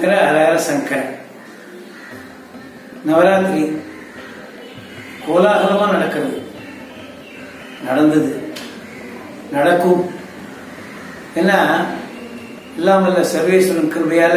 சங்கர ஹரஹர சங்கர நவராத்திரி கோலாகலமா நடக்கிறது நடந்தது நடக்கும் ஏன்னா எல்லாம் வல்ல சர்வேஸ்வரன் கிருபையால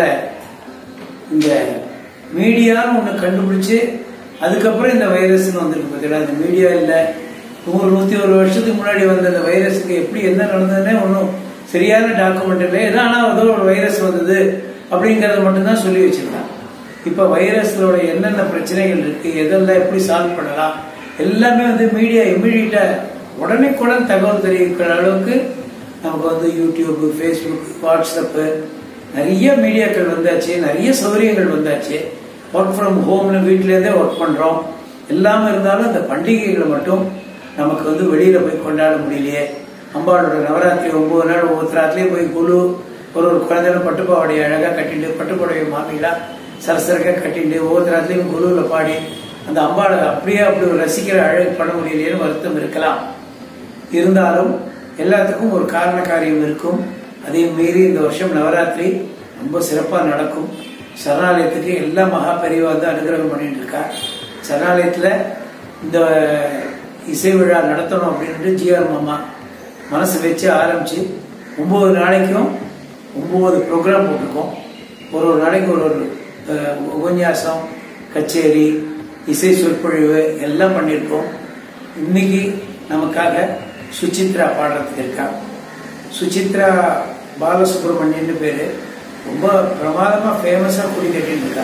இந்த மீடியான்னு ஒன்று கண்டுபிடிச்சு அதுக்கப்புறம் இந்த வைரஸ்னு வந்திருக்கு பார்த்தீங்களா இந்த மீடியா இல்லை நூறு நூற்றி ஒரு வருஷத்துக்கு முன்னாடி வந்த இந்த வைரஸுக்கு எப்படி என்ன நடந்ததுன்னே ஒன்றும் சரியான டாக்குமெண்ட் இல்லை ஏதோ ஆனால் ஏதோ ஒரு வைரஸ் வந்தது அப்படிங்கிறத மட்டும்தான் சொல்லி வச்சிருக்கான் இப்போ வைரஸோட என்னென்ன பிரச்சனைகள் இருக்கு எதெல்லாம் எப்படி சால்வ் பண்ணலாம் எல்லாமே வந்து மீடியா இம்மிடியட்டா உடனேக்குடன் தகவல் தெரிவிக்கிற அளவுக்கு நமக்கு வந்து யூடியூப் ஃபேஸ்புக் வாட்ஸ்அப்பு நிறைய மீடியாக்கள் வந்தாச்சு நிறைய சௌகரியங்கள் வந்தாச்சு ஒர்க் ஃப்ரம் ஹோம்னு வீட்டிலேருந்தே ஒர்க் பண்ணுறோம் எல்லாமே இருந்தாலும் இந்த பண்டிகைகளை மட்டும் நமக்கு வந்து வெளியில் போய் கொண்டாட முடியலையே அம்பாளோட நவராத்திரி ஒன்பது நாள் ஒவ்வொரு ராத்திரியும் போய் குழு ஒரு ஒரு குழந்தைகளும் பட்டுப்பாவடைய அழகாக கட்டிட்டு பட்டுப்பாடைய மாமிகளா சரசரக்காக கட்டிட்டு ஒவ்வொரு ராத்திரியும் குழுவில் பாடி அந்த அம்பாளை அப்படியே அப்படி ஒரு ரசிக்கிற அழகு பண்ண முடியலையேன்னு வருத்தம் இருக்கலாம் இருந்தாலும் எல்லாத்துக்கும் ஒரு காரண காரியம் இருக்கும் அதையும் மீறி இந்த வருஷம் நவராத்திரி ரொம்ப சிறப்பாக நடக்கும் சரணாலயத்துக்கு எல்லா மகா பெரியவா வந்து அனுகிரகம் பண்ணிட்டு இருக்கா சரணாலயத்தில் இந்த இசை விழா நடத்தணும் அப்படின்ட்டு ஜிஆர் மாமா மனசு வச்சு ஆரம்பிச்சு ஒன்பது நாளைக்கும் ஒன்பது ப்ரோக்ராம் போட்டிருக்கோம் ஒரு ஒரு நாளைக்கு ஒரு ஒரு அஹ், உபன்யாசம் கச்சேரி இசை சொற்பொழிவு எல்லாம் பண்ணியிருக்கோம் இன்னைக்கு நமக்காக சுசித்ரா பாடுறதுக்கு இருக்கா சுசித்ரா பாலசுப்ரமணியன் பேரு ரொம்ப பிரமாதமா ஃபேமஸா குடி கட்டின்னு இருக்கா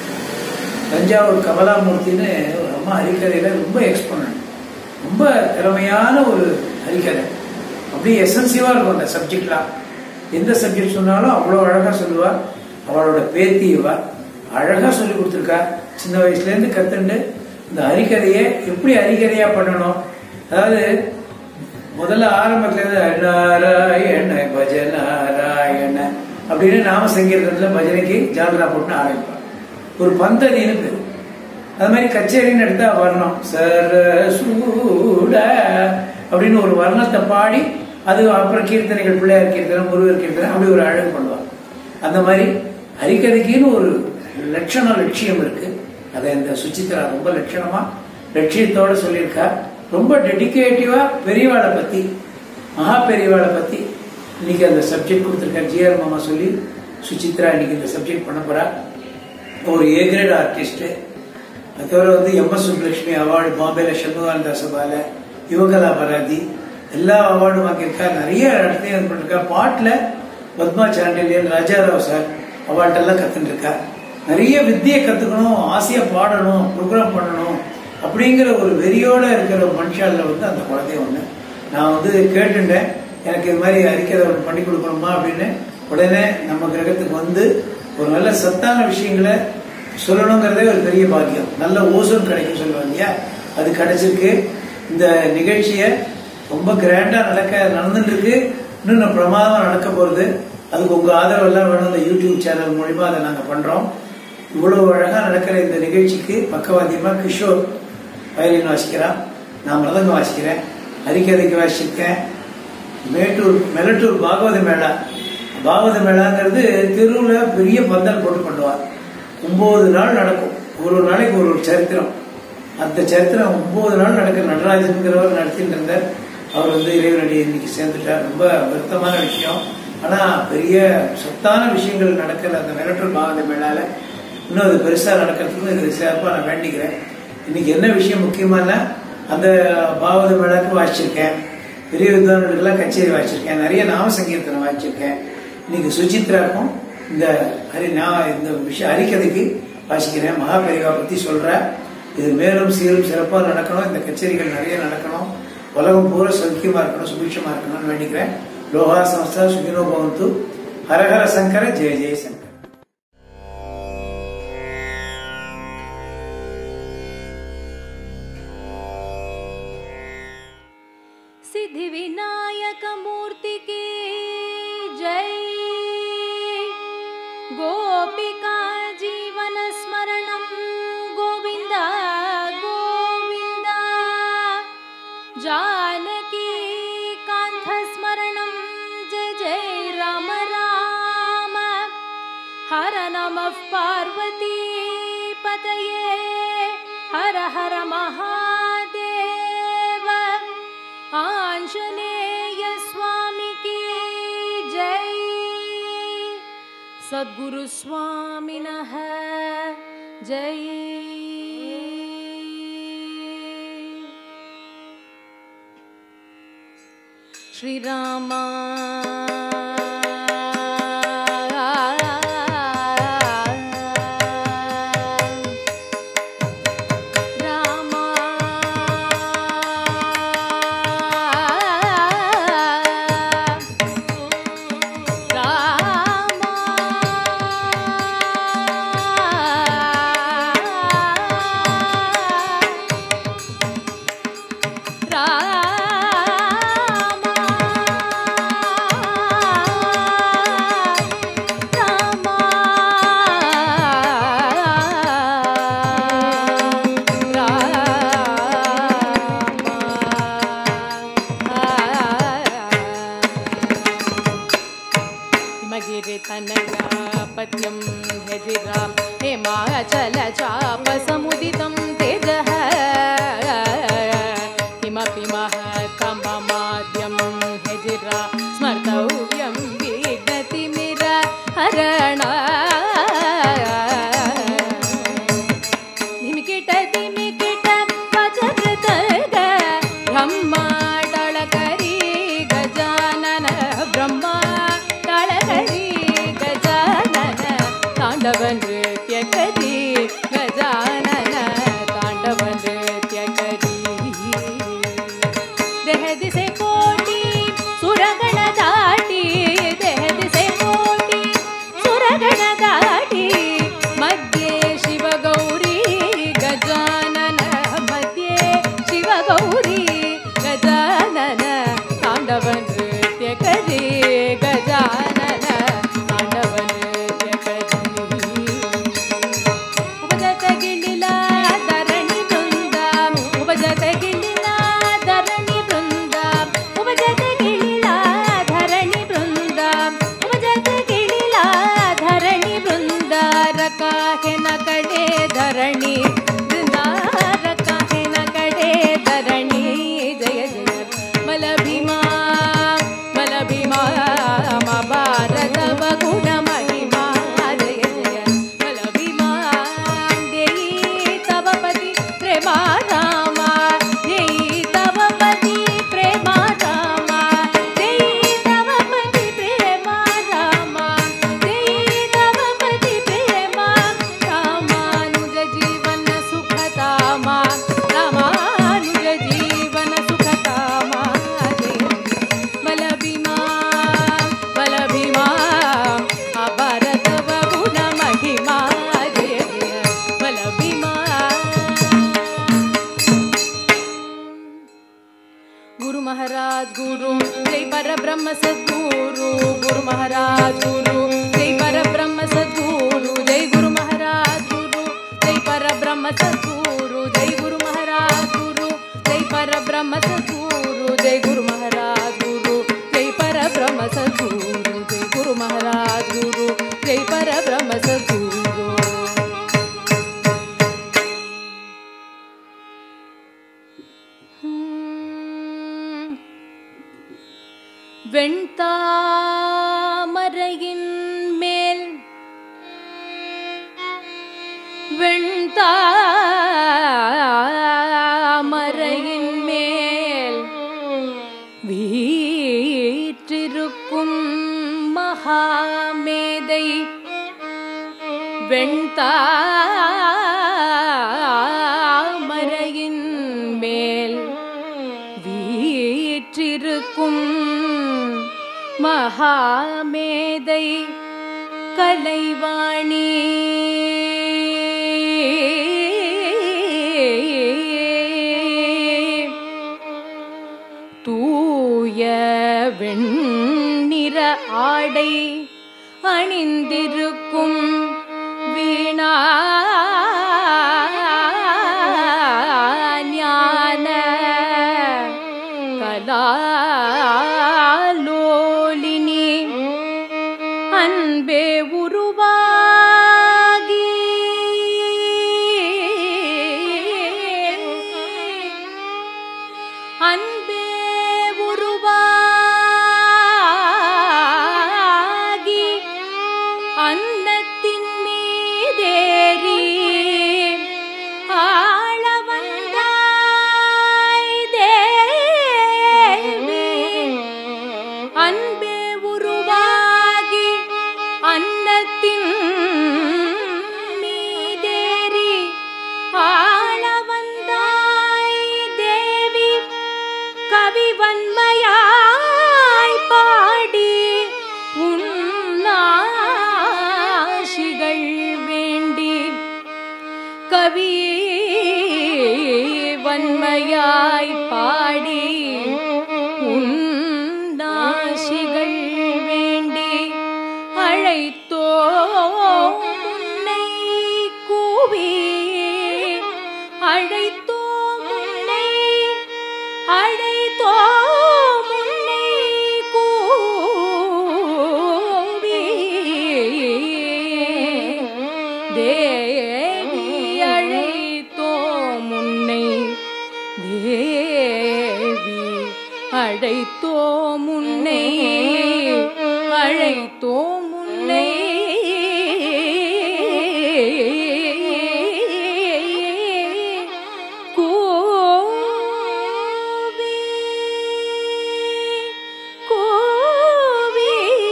தஞ்சாவூர் கமலாமூர்த்தின்னு ஒரு அம்மா ஹரிக்கதையில ரொம்ப எக்ஸ்போனன்ட் ரொம்ப திறமையான ஒரு ஹரிக்கதை அப்படியே எசன்சிவா இருக்கும் அந்த சப்ஜெக்ட்லாம் எந்த சப்ஜெக்ட் சொன்னாலும் அவ்வளோ அழகா சொல்லுவா அவளோட பேத்தி இவ அழகா சொல்லி கொடுத்துருக்கா சின்ன வயசுல இருந்து கத்துண்டு இந்த ஹரிக்கதையை எப்படி ஹரிக்கதையா பண்ணணும் அதாவது முதல்ல ஆரம்பத்துல இருந்து நாராயண பஜ நாராயண அப்படின்னு நாம சங்கீதத்துல பஜனைக்கு ஜால்ரா போட்டு ஆரம்பிப்பான் ஒரு பந்ததின்னு பேரு அது மாதிரி கச்சேரின்னு எடுத்தா வர்ணம் சரசூட அப்படின்னு ஒரு வர்ணத்தை பாடி அது அப்புறம் கீர்த்தனைகள் பிள்ளையார் கீர்த்தனை முருகர் கீர்த்தனை அப்படி ஒரு அழகு பண்ணுவாங்க அந்த மாதிரி ஹரிக்கதைக்குன்னு ஒரு லட்சண லட்சியம் இருக்கு அதை இந்த சுச்சித்ரா ரொம்ப லட்சணமா லட்சியத்தோட சொல்லியிருக்கா ரொம்ப டெடிகேட்டிவா பெரியவாளை பத்தி மகா பெரியவாளை பத்தி இன்னைக்கு அந்த சப்ஜெக்ட் கொடுத்துருக்கா ஜிஆர் மாமா சொல்லி சுசித்ரா இன்னைக்கு இந்த சப்ஜெக்ட் பண்ண போறா ஒரு ஏ கிரேட் ஆர்டிஸ்ட் அது தவிர வந்து எம் எஸ் சுப்புலட்சுமி அவார்டு பாம்பேல சண்முகானந்தா சபால யுவகலா பராதி எல்லா அவார்டும் வாங்கியிருக்கா நிறைய இடத்தையும் இது பண்ணிருக்கா பாட்டில் பத்மா சாண்டிலியன் ராஜாராவ் சார் அவார்டெல்லாம் கத்துட்டு இருக்கா நிறைய வித்தியை கத்துக்கணும் ஆசையா பாடணும் ப்ரோக்ராம் பண்ணணும் அப்படிங்கிற ஒரு வெறியோட இருக்கிற மனுஷால வந்து அந்த குழந்தை ஒண்ணு நான் வந்து கேட்டுட்டேன் எனக்கு இது மாதிரி அறிக்கை ஒன்று பண்ணி கொடுக்கணுமா அப்படின்னு உடனே நம்ம கிரகத்துக்கு வந்து ஒரு நல்ல சத்தான விஷயங்களை சொல்லணுங்கிறதே ஒரு பெரிய பாக்கியம் நல்ல ஓசோன் கிடைக்கும் சொல்லுவாங்க இல்லையா அது கிடைச்சிருக்கு இந்த நிகழ்ச்சியை ரொம்ப கிராண்டா நடக்க நடந்துட்டு இருக்கு இன்னும் நான் பிரமாதமா நடக்க போறது அதுக்கு உங்க ஆதரவு எல்லாம் வேணும் இந்த யூடியூப் சேனல் மூலியமா அதை நாங்க பண்றோம் இவ்வளவு அழகா நடக்கிற இந்த நிகழ்ச்சிக்கு பக்கவாத்தியமா கிஷோர் வயலின் வாசிக்கிறான் நான் மிருதங்கம் வாசிக்கிறேன் ஹரிக்கதைக்கு வாசிச்சிருக்கேன் மேட்டூர் மெலட்டூர் பாகவத மேளா பாகவத மேளாங்கிறது தெருவுல பெரிய பந்தல் போட்டு பண்ணுவார் ஒன்பது நாள் நடக்கும் ஒரு ஒரு நாளைக்கு ஒரு ஒரு சரித்திரம் அந்த சரித்திரம் ஒன்பது நாள் நடக்கிற நடராஜனுங்கிறவர் நடத்திட்டு இருந்தார் அவர் வந்து இறைவனடி இன்னைக்கு சேர்ந்துட்டார் ரொம்ப வருத்தமான விஷயம் ஆனா பெரிய சொத்தான விஷயங்கள் நடக்கிற அந்த மெலட்டூர் பாகவத மேளால இன்னும் அது பெருசா நடக்கிறதுக்கும் இது சிறப்பா நான் வேண்டிக்கிறேன் இன்னைக்கு என்ன விஷயம் முக்கியமான அந்த பாவத மேளாக்கு வாசிச்சிருக்கேன் பெரிய வித்வான்களுக்கெல்லாம் கச்சேரி வாசிச்சிருக்கேன் நிறைய நாம சங்கீர்த்தனை வாசிச்சிருக்கேன் இன்னைக்கு சுசித்ராக்கும் இந்த ஹரி நான் இந்த விஷயம் ஹரிக்கதைக்கு வாசிக்கிறேன் மகா பெரிவா பத்தி சொல்றேன் இது மேலும் சீரும் சிறப்பாக நடக்கணும் இந்த கச்சேரிகள் நிறைய நடக்கணும் உலகம் பூரா சௌக்கியமா இருக்கணும் சுபிட்சமா இருக்கணும்னு வேண்டிக்கிறேன் லோகா சம்ஸ்தா சுகினோ பவந்து ஹரஹர சங்கர ஜெய ஜெய சங்கர் सिद्धि विनायक मूर्ति की जय गोपिका जीवन स्मरणं गोविन्द गोविन्द जानकी कान्थ स्मरणं जय जय राम राम नमः पार्वतीपतये हर हर महादेव आञ्जनेय स्वामी की जय सद्गुरुस्वामिनः जय श्रीरामा रामा हिमगिरि तनया पद्यं हजिरां हेमाचल चाप समुदितं तेजः किमपि महतममाद्यं हजिरा स्मर्तव्यं विगतिमिर हरण ಧಿಮಿಕಿಟ ಧಿಮಿಕಿಟ ವಜ್ರತಗ ಬ್ರಹ್ಮ ಡಳಕರಿ ಗಜಾನನ ಬ್ರಹ್ಮ ಡಳಕರಿ ಗಜಾನನ ತಾಂಡವ ನೃತ್ಯ ಕರಿ ಗಜಾನನ ತಾಂಡವ ನೃತ್ಯ ಕರಿ ದೇಹ ದಿಸೆ ಕೋಟಿ ಸುರಗಣ ದಾಟಿ ದೇಹ ದಿಸೆ ಕೋಟಿ ಸುರಗಣ ದಾಟಿ ಮಧ್ಯೆ ಶಿವಗೌರಿ ಗಜಾನನ ಮಧ್ಯೆ ಶಿವಗೌರಿ ಗಜಾನನ ತಾಂಡವ ನೃತ್ಯ ಕರಿ ಗಜಾನನ ತಾಂಡವ ನೃತ್ಯ ಕರಿ ಉಪಜತ ಗಿಳಿಲ ಧರಣಿ ಬೃಂದ ಉಪಜತ ಗಿಳಿಲ ಧರಣಿ ಬೃಂದ ಉಪಜತ ಗಿಳಿಲ ಧರಣಿ ಬೃಂದ ಉಪಜತ ಗಿಳಿಲ ಧರಣಿ ಬೃಂದ ರಕಾಹೆನ ಕಡೆ ಧರಣಿ ಬೃಂದ ರಕಾಹೆನ ಕಡೆ ಧರಣಿ ಜಯ ಜಯ ಬಲ ಭೀಮಾ ಬಲ ಭೀಮಾ ಭಾರತವ ಗುಣ ಮಹಿಮಾ ಜಯ ಜಯ ಬಲ ಭೀಮಾ ದೇಯಿ ತವ ಪತಿ ಪ್ರೇಮ ರಾಮ ದೇಯಿ ತವ ಪತಿ ಪ್ರೇಮ ರಾಮ ದೇಯಿ ತವ ಪತಿ ಪ್ರೇಮ ರಾಮ ದೇಯಿ ತವ ಪತಿ ಪ್ರೇಮ ರಾಮಾನುಜ ಜೀವನ ಸುಖತಾಮ ರಾಮಾನುಜ ಜೀವನ ಸುಖತಾಮ ಜಯ ಬಲ ಭೀಮಾ ಬಲ ಭೀಮಾ ಭಾರತವ ಗುಣ ಮಹಿಮಾ ಜಯ ಜಯ ಬಲ ಭೀಮಾ गुरु महाराज गुरु जय पर ब्रह्म सद्गुरु गुरु महाराज गुरु जय पर ब्रह्म सद्गुरु जय गुरु महाराज गुरु जय पर ब्रह्म सद्गुरु जय गुरु महाराज गुरु जय पर ब्रह्म सद्गुरु जय गुरु महाराज गुरु जय पर ब्रह्म सद्गुरु जय गुरु महाराज गुरु जय पर ब्रह्म सद्गुरु ஹம். வெண்தாமரையின் மேல் வெண்தாமரையின் மேல் வீற்றிருக்கும் மகாமேதை வெண்தாமரையின் மேல் வீற்றிருக்கும் மகாமேதை கலைவாணி தூய வெண்ணிற ஆடை அணிந்திருக்கும் வீணா ஞான கலாலோலினி அன்பே உருவாய் ஆசிகள் வேண்டி அழைத்தோ உன்னை கூவி அழைத்தோ உன்னை அழைத்தோ உன்னை கூவி தேவி அழைத்தோ முன்னை தேவி அழைத்தோ முன்னை அழைத்தோ முன்னை கூவி கூவி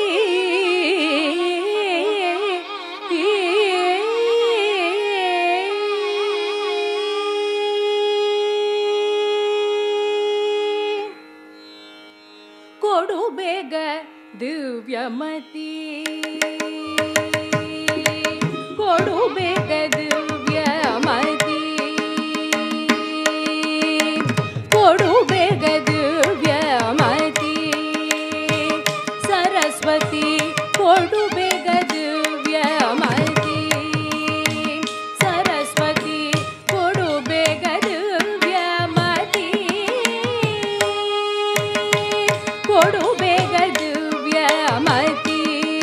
ಕೊಡು ಬೇಗ ದಿವ್ಯಮತಿ ಕೊಡು ಬೇಗ ದಿವ್ಯಮತಿ ಕೊಡು ಬೇಗ ದಿವ್ಯಮತಿ ಸರಸ್ವತಿ ಕೊಡು ಬೇಗ ದಿವ್ಯಮತಿ ಸರಸ್ವತಿ ಕೊಡು ಬೇಗ ದಿವ್ಯಮತಿ ಕೊಡು ಬೇಗ ದಿವ್ಯಮತಿ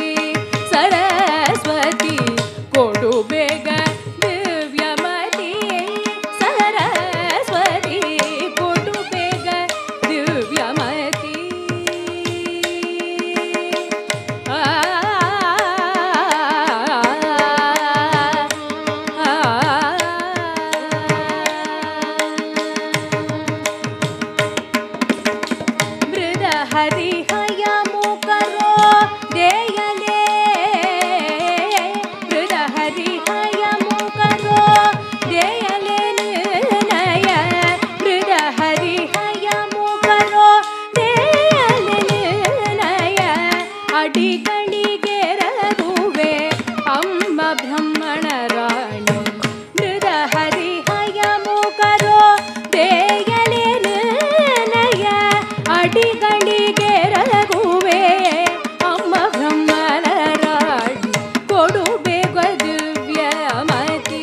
ಸರಸ್ವತಿ ಕೊಡು ಬೇಗ ದಿವ್ಯಮತಿ ಸರಸ್ವತಿ ಕೊಡು ಬೇಗ ದಿವ್ಯಮತಿ ಆ ಮೃದ ಹರಿಹಯ ಮುಕರೋ ದೇಯಲೇ ಮೃದ ಹರಿಹಯ ಮುಕರೋ ದೇಯಲೇ ನಯ ಮೃದ ಹರಿಹಯ ಮುಕರೋ ದೇಯಲೇ ನಯ ಅಡಿಗಳಿಗೆ ರಘುವೆ ಅಮ್ಮ ಬ್ರಹ್ಮಣ ರಾಣಿ ಮೃದ ಹರಿಹಯ ಮುಕರೋ ದೇಯಲೇ ನಯ ಅಡಿಗಳಿಗೆ ರಘುವೆ ಅಮ್ಮ ಬ್ರಹ್ಮನ ರಾಣಿ ಕೊಡು ಬೇಗ ದಿವ್ಯಮತಿ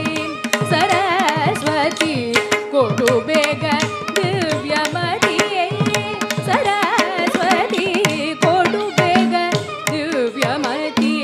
ಸರಸ್ವತಿ ಕೊಡು ಬೇಗ ದಿವ್ಯಮತಿ ಸರಸ್ವತಿ ಕೊಡು ಬೇಗ ದಿವ್ಯಮತಿ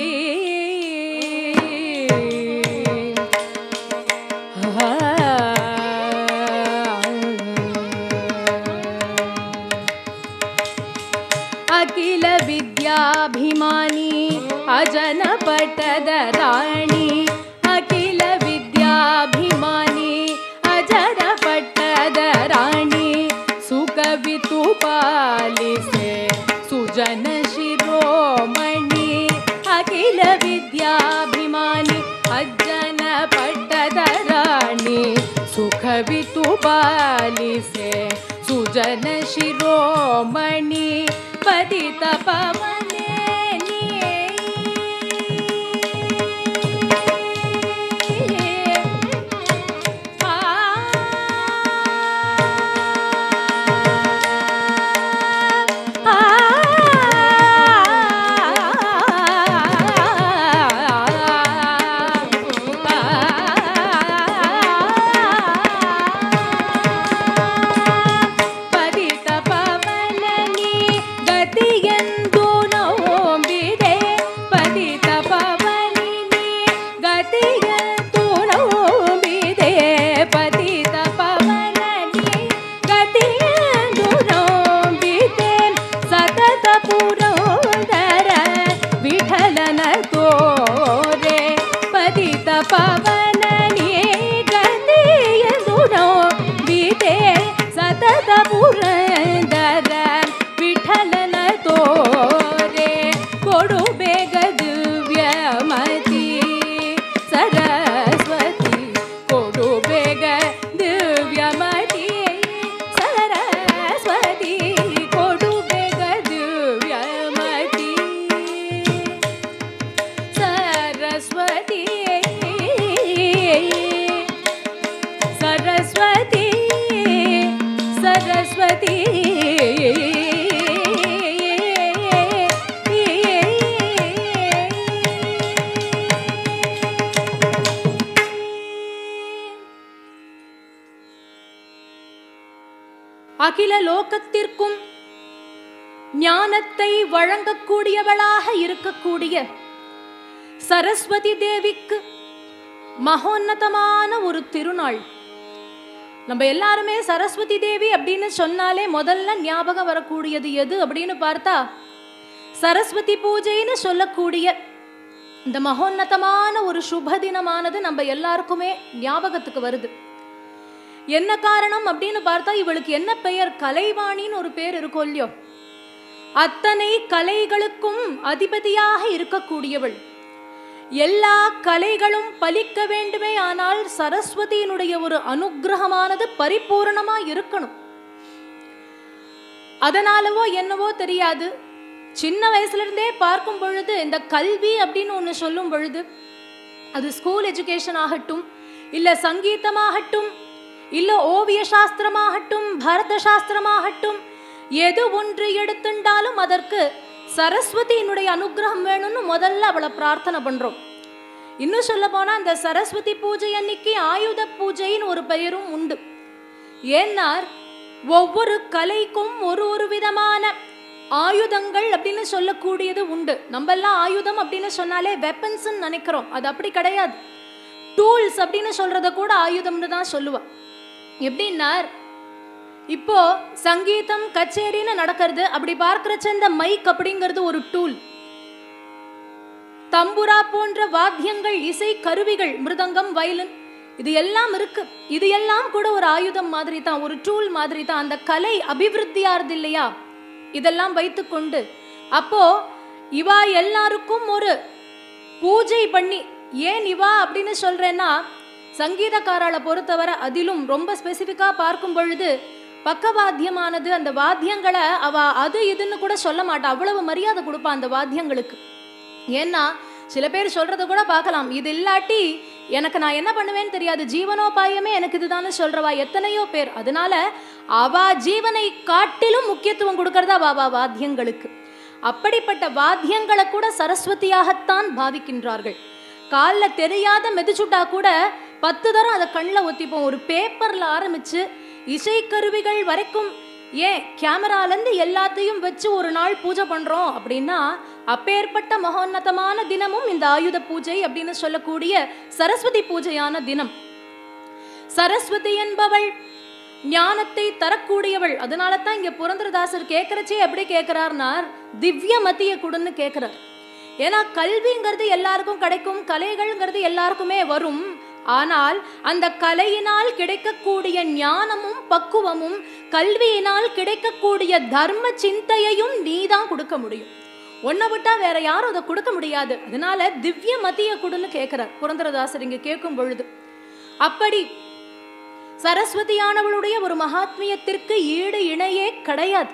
ಅಖಿಲ ವಿದ್ಯಾಭಿಮಾನಿ ಅಜನ ಪಟ್ಟದ ರಾಣಿ ಅಖಿಲ ವಿದ್ಯಾಭಿಮಾನಿ ಅಜನ ಪಟ್ಟದ ರಾಣಿ ಸುಖವಿತು ಪಾಲಿಸೆ ಸುಜನ ಶಿರೋಮಣಿ ಅಖಿಲ ವಿದ್ಯಾಭಿಮಾನಿ ಅಜ್ಜನ ಪಟ್ಟದ ರಾಣಿ ಸುಖವಿತು ಪಾಲಿಸೆ ಸುಜನ ಶಿರೋಮಣಿ ಪತಿತ ಪವನೆ ಪದಿತ ಪವನನಿ ಗತಿಯಂದು அகில லோகத்திற்கும் ஞானத்தை வழங்கக்கூடியவளாக இருக்கக்கூடிய சரஸ்வதி தேவிக்கு மகோன்னதமான ஒரு திருநாள் நம்ம எல்லாருமே சரஸ்வதி தேவி அப்படின்னு சொன்னாலே முதல்ல ஞாபகம் வரக்கூடியது எது அப்படின்னு பார்த்தா சரஸ்வதி பூஜைன்னு சொல்லக்கூடிய இந்த மகோன்னதமான ஒரு சுப தினமானது நம்ம எல்லாருக்குமே ஞாபகத்துக்கு வருது என்ன காரணம் அப்படின்னு பார்த்தா இவளுக்கு என்ன பெயர் கலைவாணின்னு ஒரு பேர் இருக்கும் இல்லையோ அத்தனை கலைகளுக்கும் அதிபதியாக இருக்கக்கூடியவள் எல்லா கலைகளும் பலிக்க வேண்டுமே ஆனால் சரஸ்வதியினுடைய ஒரு அனுகிரகமானது பரிபூரணமா இருக்கணும் அதனாலவோ என்னவோ தெரியாது சின்ன வயசுல இருந்தே பார்க்கும் பொழுது இந்த கல்வி அப்படின்னு ஒன்று சொல்லும் பொழுது அது ஸ்கூல் எஜுகேஷன் ஆகட்டும் இல்ல சங்கீதமாகட்டும் இல்ல ஓவிய சாஸ்திரமாகட்டும் பரத சாஸ்திரமாகட்டும் எது ஒன்று எடுத்துண்டாலும் அதற்கு சரஸ்வதியினுடைய அனுகிரகம் வேணும்னு முதல்ல அவளை பிரார்த்தனை பண்றோம் இன்னும் சொல்ல போனா இந்த சரஸ்வதி பூஜை அன்னைக்கு ஆயுத பூஜைன்னு ஒரு பெயரும் உண்டு ஏன்னார் ஒவ்வொரு கலைக்கும் ஒரு ஒரு விதமான ஆயுதங்கள் அப்படின்னு சொல்லக்கூடியது உண்டு நம்ம எல்லாம் ஆயுதம் அப்படின்னு சொன்னாலே வெப்பன்ஸ் நினைக்கிறோம் அது அப்படி கிடையாது டூல்ஸ் அப்படின்னு சொல்றத கூட ஆயுதம்னு தான் சொல்லுவா எப்படின்னார் இப்போ சங்கீதம் கச்சேரின்னு நடக்கிறது அப்படி பார்க்கறச்ச இந்த மைக் அப்படிங்கிறது ஒரு டூல் தம்புரா போன்ற வாத்தியங்கள் இசை கருவிகள் மிருதங்கம் வயலின் இது எல்லாம் இருக்கு இது எல்லாம் கூட ஒரு ஆயுதம் மாதிரி தான் ஒரு டூல் மாதிரி தான் அந்த கலை அபிவிருத்தியாருது இல்லையா இதெல்லாம் வைத்துக்கொண்டு அப்போ இவா எல்லாருக்கும் ஒரு பூஜை பண்ணி ஏன் இவா அப்படின்னு சொல்றேன்னா சங்கீதக்காரால பொறுத்தவரை அதிலும் ரொம்ப ஸ்பெசிஃபிக்கா பார்க்கும் பொழுது பக்கவாத்தியமானது அந்த வாத்தியங்களை அவ அது இதுன்னு கூட சொல்ல மாட்டா அவ்வளவு மரியாதை கொடுப்பா அந்த வாத்தியங்களுக்கு ஏன்னா சில பேர் சொல்றத கூட பார்க்கலாம் இது இல்லாட்டி எனக்கு நான் என்ன பண்ணுவேன்னு தெரியாது ஜீவனோபாயமே எனக்கு இதுதான்னு சொல்றவா எத்தனையோ பேர் அதனால அவா ஜீவனை காட்டிலும் முக்கியத்துவம் கொடுக்கறதா அவா வாத்தியங்களுக்கு அப்படிப்பட்ட வாத்தியங்களை கூட சரஸ்வதியாகத்தான் பாவிக்கின்றார்கள் காலில் தெரியாத மெதிச்சுட்டா கூட பத்து தரம் அதை கண்ணில் ஒத்திப்போம் ஒரு பேப்பர்ல ஆரம்பிச்சு இசைக்கருவிகள் வரைக்கும் ஏன் கேமராலேருந்து எல்லாத்தையும் வச்சு ஒரு நாள் பூஜை பண்றோம் அப்படின்னா அப்பேற்பட்ட மகோன்னதமான தினமும் இந்த ஆயுத பூஜை அப்படின்னு சொல்லக்கூடிய சரஸ்வதி பூஜையான தினம் சரஸ்வதி என்பவள் ஞானத்தை தரக்கூடியவள் அதனால தான் இங்க புரந்தரதாசர் கேட்கறச்சே எப்படி கேட்கிறார்னார் திவ்ய மத்திய குடுன்னு கேட்கிறார் ஏன்னா கல்விங்கிறது எல்லாருக்கும் கிடைக்கும் கலைகள்ங்கிறது எல்லாருக்குமே வரும் ஆனால் அந்த கலையினால் கிடைக்கக்கூடிய ஞானமும் பக்குவமும் கல்வியினால் கிடைக்கக்கூடிய தர்ம சிந்தையையும் நீதான் கொடுக்க முடியும் ஒன்னை விட்டா வேற யாரும் அதை கொடுக்க முடியாது அதனால திவ்ய மத்திய குடுன்னு கேட்கிறார் புரந்தரதாசர் இங்க கேட்கும் பொழுது அப்படி சரஸ்வதியானவளுடைய ஒரு மகாத்மியத்திற்கு ஈடு இணையே கிடையாது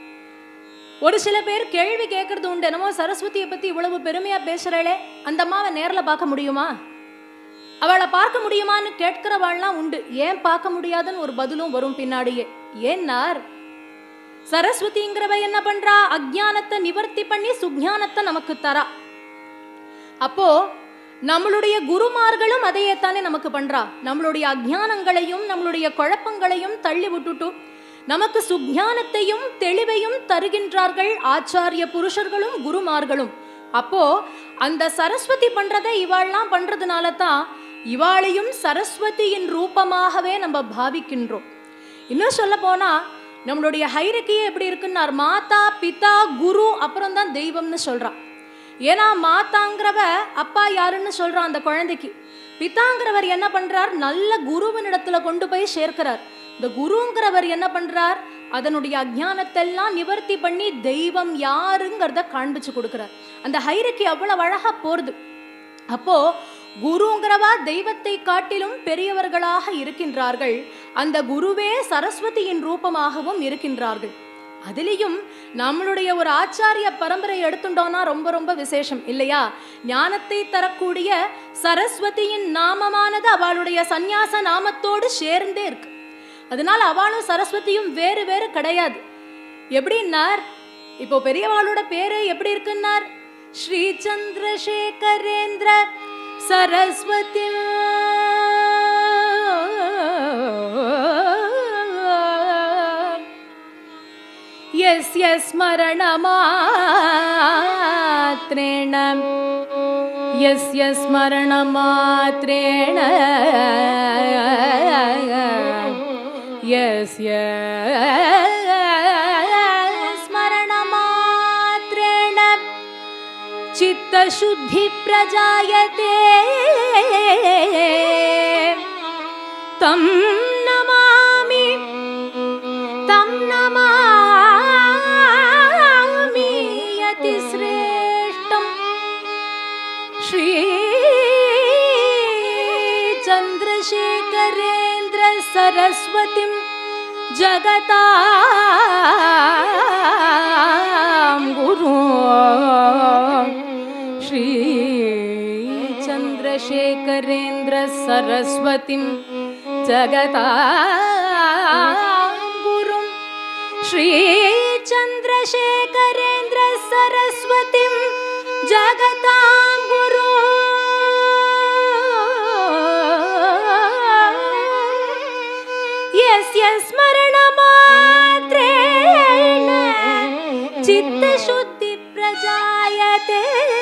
ஒரு சில பேர் கேள்வி கேட்கறது உண்டு என்னமோ சரஸ்வதியை பத்தி இவ்வளவு பெருமையா பேசுறாளே அந்த அம்மாவை நேர்ல பார்க்க முடியுமா அவளை பார்க்க முடியுமான்னு கேட்கிறவாள்லாம் உண்டு ஏன் பார்க்க முடியாதுன்னு ஒரு பதிலும் வரும் பின்னாடியே ஏன்னார் சரஸ்வதிங்கிறவ என்ன பண்றா அஜ்ஞானத்தை நிவர்த்தி பண்ணி சுஜானத்தை நமக்கு தரா அப்போ நம்மளுடைய குருமார்களும் அதையே தானே நமக்கு பண்றா நம்மளுடைய அஜ்ஞானங்களையும் நம்மளுடைய குழப்பங்களையும் தள்ளி விட்டுட்டு நமக்கு சுஜானத்தையும் தெளிவையும் தருகின்றார்கள் ஆச்சாரிய புருஷர்களும் குருமார்களும் அப்போ அந்த சரஸ்வதி பண்றதை இவாள்லாம் பண்றதுனால தான் இவாளையும் சரஸ்வதியின் ரூபமாகவே நம்ம பாவிக்கின்றோம் இன்னும் சொல்ல போனா நம்மளுடைய ஹைரக்கியே எப்படி இருக்குன்னார் மாதா பிதா குரு அப்புறம் தான் தெய்வம்னு சொல்றான் ஏன்னா மாதாங்கிறவ அப்பா யாருன்னு சொல்றான் அந்த குழந்தைக்கு பிதாங்கிறவர் என்ன பண்றார் நல்ல குருவினிடத்துல கொண்டு போய் சேர்க்கிறார் இந்த குருங்கிறவர் என்ன பண்றார் அதனுடைய அஜ்ஞானத்தெல்லாம் நிவர்த்தி பண்ணி தெய்வம் யாருங்கிறத காண்பிச்சு கொடுக்கிறார் அந்த ஹைரக்கி அவ்வளவு அழகா போறது அப்போ குருங்கிறவா தெய்வத்தை காட்டிலும் பெரியவர்களாக இருக்கின்றார்கள் அந்த குருவே சரஸ்வதியின் ரூபமாகவும் இருக்கின்றார்கள் அதுலேயும் நம்மளுடைய ஒரு ஆச்சாரிய பரம்பரை எடுத்துட்டோம்னா ரொம்ப ரொம்ப விசேஷம் இல்லையா ஞானத்தை தரக்கூடிய சரஸ்வதியின் நாமமானது அவளுடைய சந்நியாச நாமத்தோடு சேர்ந்தே இருக்கு அதனால அவளும் சரஸ்வதியும் வேறு வேறு கிடையாது எப்படின்னார் இப்போ பெரியவாளோட பேரு எப்படி இருக்குன்னார் ஸ்ரீ சந்திரசேகரேந்திர சரஸ்வதி यस्य स्मरणमात्रेण यस्य स्मरणमात्रेण यस्य स्मरणमात्रेण चित्तशुद्धि प्रजायते तं नमामि तं नमामि यतिश्रेष्ठम् श्री चन्द्रशेखरेन्द्र सरस्वतीं जगतां गुरु श्री चन्द्रशेखरेन्द्र सरस्वतीं जगतां गुरुं श्री चन्द्रशेखरेन्द्र सरस्वतीं जगतां गुरु यस्य स्मरणमात्रेण चित्तशुद्धि प्रजायते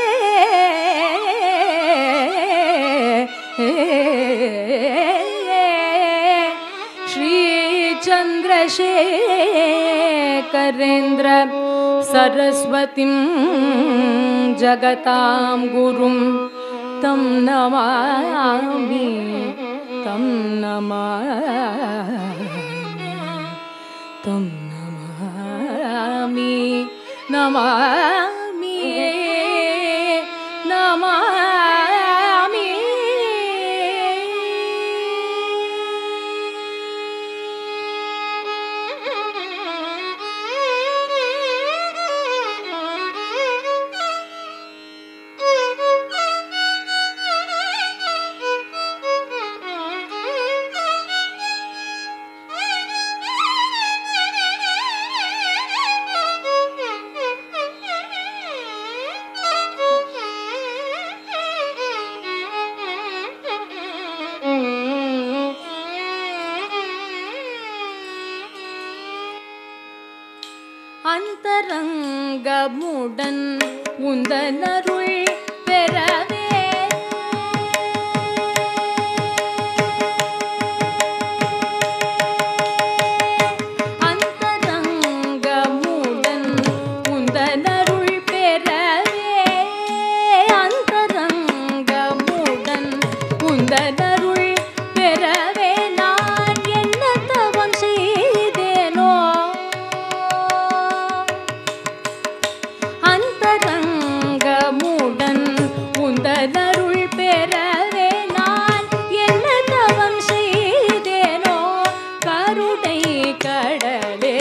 श्रीचन्द्रशेखरेन्द्र सरस्वतीं जगतां गुरुं तं नमामि तं नमामि तं नमामि नमामि नमामि அந்தரங்கமுடன் உந்தனருள் பெறவே அந்தரங்கமுடன் உந்தனருள் பெறவே அந்தரங்கமுடன் உந்தனருள் பெறவே நான் என்ன தவம் செய்தேனோ அந்தரங்கமுடன் உந்தனருள் பெறவே நான் என்ன தவம் செய்தேனோ கருணை கடலே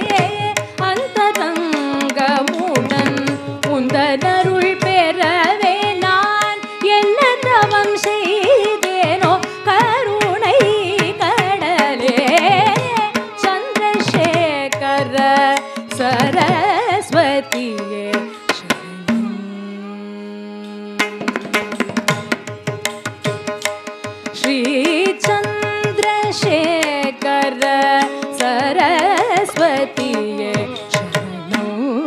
அந்தரங்கமுடன் உந்தனருள் பெறவே நான் என்ன தவம் செய்தேனோ கருணை கடலே சந்திரசேகர சரஸ்வதியே ஸ்ரீ சந்திரசேகர சரஸ்வதியே சரணோ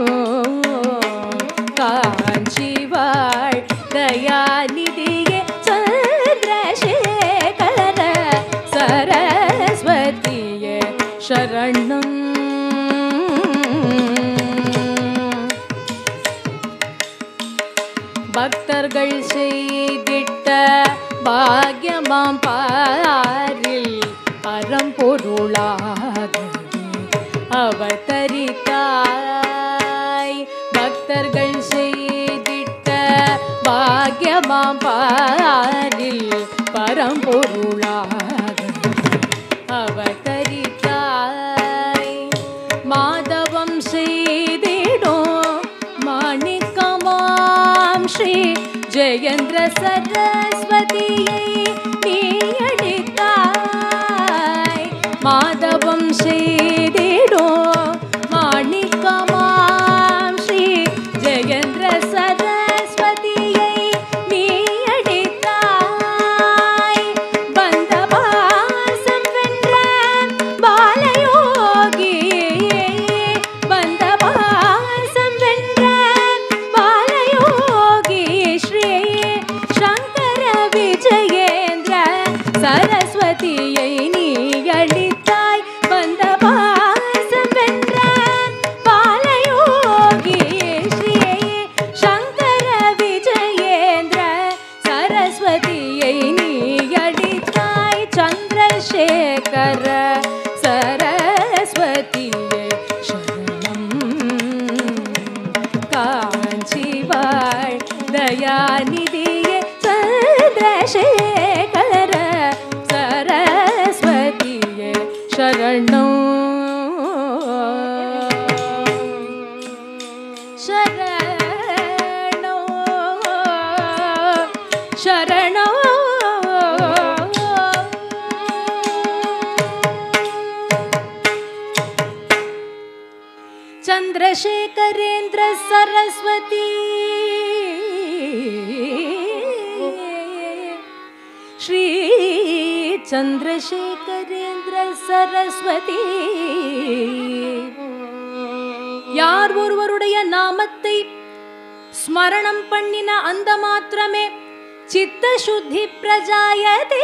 காஞ்சிவாள் தயாநிதியே சந்திரசேகர சரஸ்வதியே சரணம் பக்தர்கள் செய்திட்ட பாக்யமாம் பாரில் பரம்பொருளாக அவதரித்தாய் பக்தர்கள் செய்திட்ட பாக்யமாம் பாரில் பரம்பொருளாக அவதரித்தாய் மாதவம் செய்திடும் மாணிக்கமாம் ஸ்ரீ ஜெயந்திர சரஸ்வதியை நீ அடித்தாய் மாதவம் செய்திடும் மாணிக்கமாம் ஸ்ரீ ஜெயந்திர சரஸ்வதியை நீ அடித்தாய் பந்தபாசம் வென்ற பாலயோகி பந்த विद्यानिधिये चन्द्रशेखर सरस्वतीये शरणौ शरणौ शरणौ चन्द्रशेखरेन्द्र सरस्वती श्री चन्द्रशेखरेन्द्र सरस्वती யார் ஒருவருடைய நாமத்தை ஸ்மரணம் பண்ணின அந்த மாத்திரமே சித்த சுத்தி பிரஜாயதே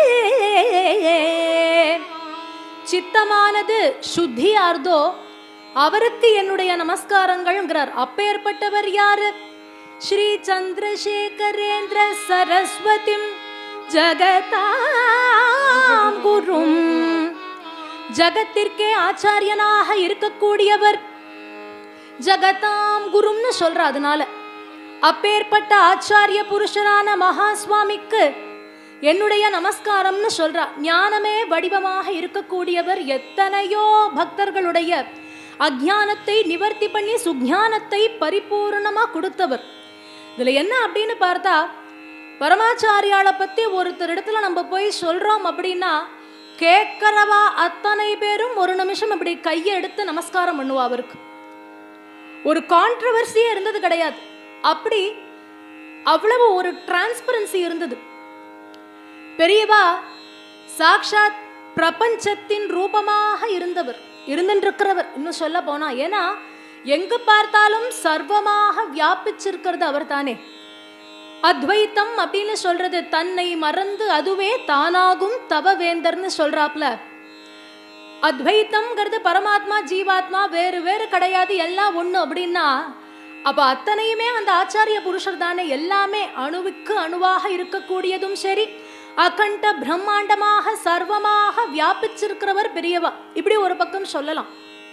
சித்தமானது சுத்தியார்தோ அவருக்கு என்னுடைய நமஸ்காரங்கள்ங்கிறார் அப்பேற்பட்டவர் யாரு ஸ்ரீ சந்திரசேகரேந்திர சரஸ்வதி ஜகதாம் குரும் ஜகத்திற்கே ஆச்சாரியனாக இருக்கக்கூடியவர் ஜகதாம் குரும்னு சொல்ற அதனால அப்பேற்பட்ட ஆச்சாரிய புருஷரான மகா சுவாமிக்கு என்னுடைய நமஸ்காரம்னு சொல்றா ஞானமே வடிவமாக இருக்கக்கூடியவர் எத்தனையோ பக்தர்களுடைய அஜ்ஞானத்தை நிவர்த்தி பண்ணி சுஞானத்தை பரிபூர்ணமா கொடுத்தவர் இதுல என்ன அப்படின்னு பார்த்தா பரமாச்சாரியாளை பத்தி ஒருத்தர் இடத்துல நம்ம போய் சொல்றோம் அப்படின்னா கேட்கறவா அத்தனை பேரும் ஒரு நிமிஷம் இப்படி கையை எடுத்து நமஸ்காரம் பண்ணுவா அவருக்கு ஒரு கான்ட்ரவர்சியே இருந்தது கிடையாது அப்படி அவ்வளவு ஒரு டிரான்ஸ்பரன்சி இருந்தது பெரியவா சாக்ஷாத் பிரபஞ்சத்தின் ரூபமாக இருந்தவர் இருந்துருக்கிறவர் இன்னும் சொல்ல போனா ஏன்னா எங்கு பார்த்தாலும் சர்வமாக வியாபிச்சிருக்கிறது அவர் தானே அத்வைத்தம் அப்படின்னு சொல்றது தன்னை மறந்து அதுவே தானாகும் தவவேந்தர்னு சொல்றாப்ல அத்வைத்தம்ங்கிறது பரமாத்மா ஜீவாத்மா வேறு வேறு கிடையாது எல்லாம் ஒண்ணு அப்படின்னா அப்ப அத்தனையுமே அந்த ஆச்சாரிய புருஷர் தானே எல்லாமே அணுவுக்கு அணுவாக இருக்கக்கூடியதும் சரி அகண்ட பிரம்மாண்டமாக சர்வமாக வியாபிச்சிருக்கிறவர் பெரியவா இப்படி ஒரு பக்கம் சொல்லலாம்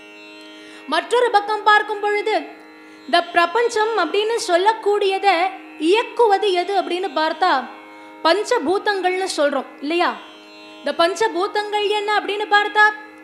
மற்றொரு பக்கம் பார்க்கும் பொழுது இந்த பிரபஞ்சம் அப்படின்னு சொல்லக்கூடியதை இயக்குவது எது அப்படின்னு பார்த்தா பஞ்சபூதங்கள்னு சொல்றோம் இல்லையா இந்த பஞ்சபூதங்கள் என்ன அப்படின்னு பார்த்தா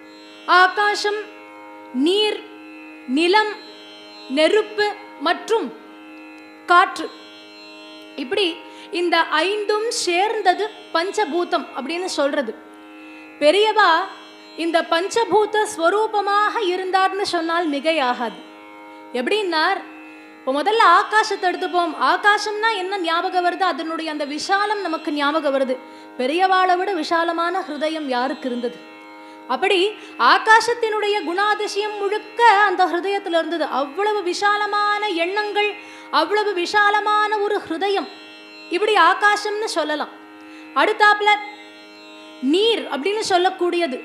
ஆகாசம் நீர் நிலம் நெருப்பு மற்றும் காற்று இப்படி இந்த ஐந்தும் சேர்ந்தது பஞ்சபூதம் அப்படின்னு சொல்றது பெரியவா இந்த பஞ்சபூத ஸ்வரூபமாக இருந்தார்னு சொன்னால் மிகையாகாது எப்படின்னார் இப்போ முதல்ல ஆகாசத்தை எடுத்துப்போம் ஆகாசம்னா என்ன ஞாபகம் வருது அதனுடைய அந்த விஷாலம் நமக்கு ஞாபகம் வருது பெரியவாளை விட விஷாலமான ஹிருதயம் யாருக்கு இருந்தது அப்படி ஆகாசத்தினுடைய குணாதிசயம் முழுக்க அந்த ஹிருதயத்துல இருந்தது அவ்வளவு விஷாலமான எண்ணங்கள் அவ்வளவு விஷாலமான ஒரு ஹிருதயம் இப்படி ஆகாசம்னு சொல்லலாம் அடுத்தாப்புல நீர் அப்படின்னு சொல்லக்கூடியது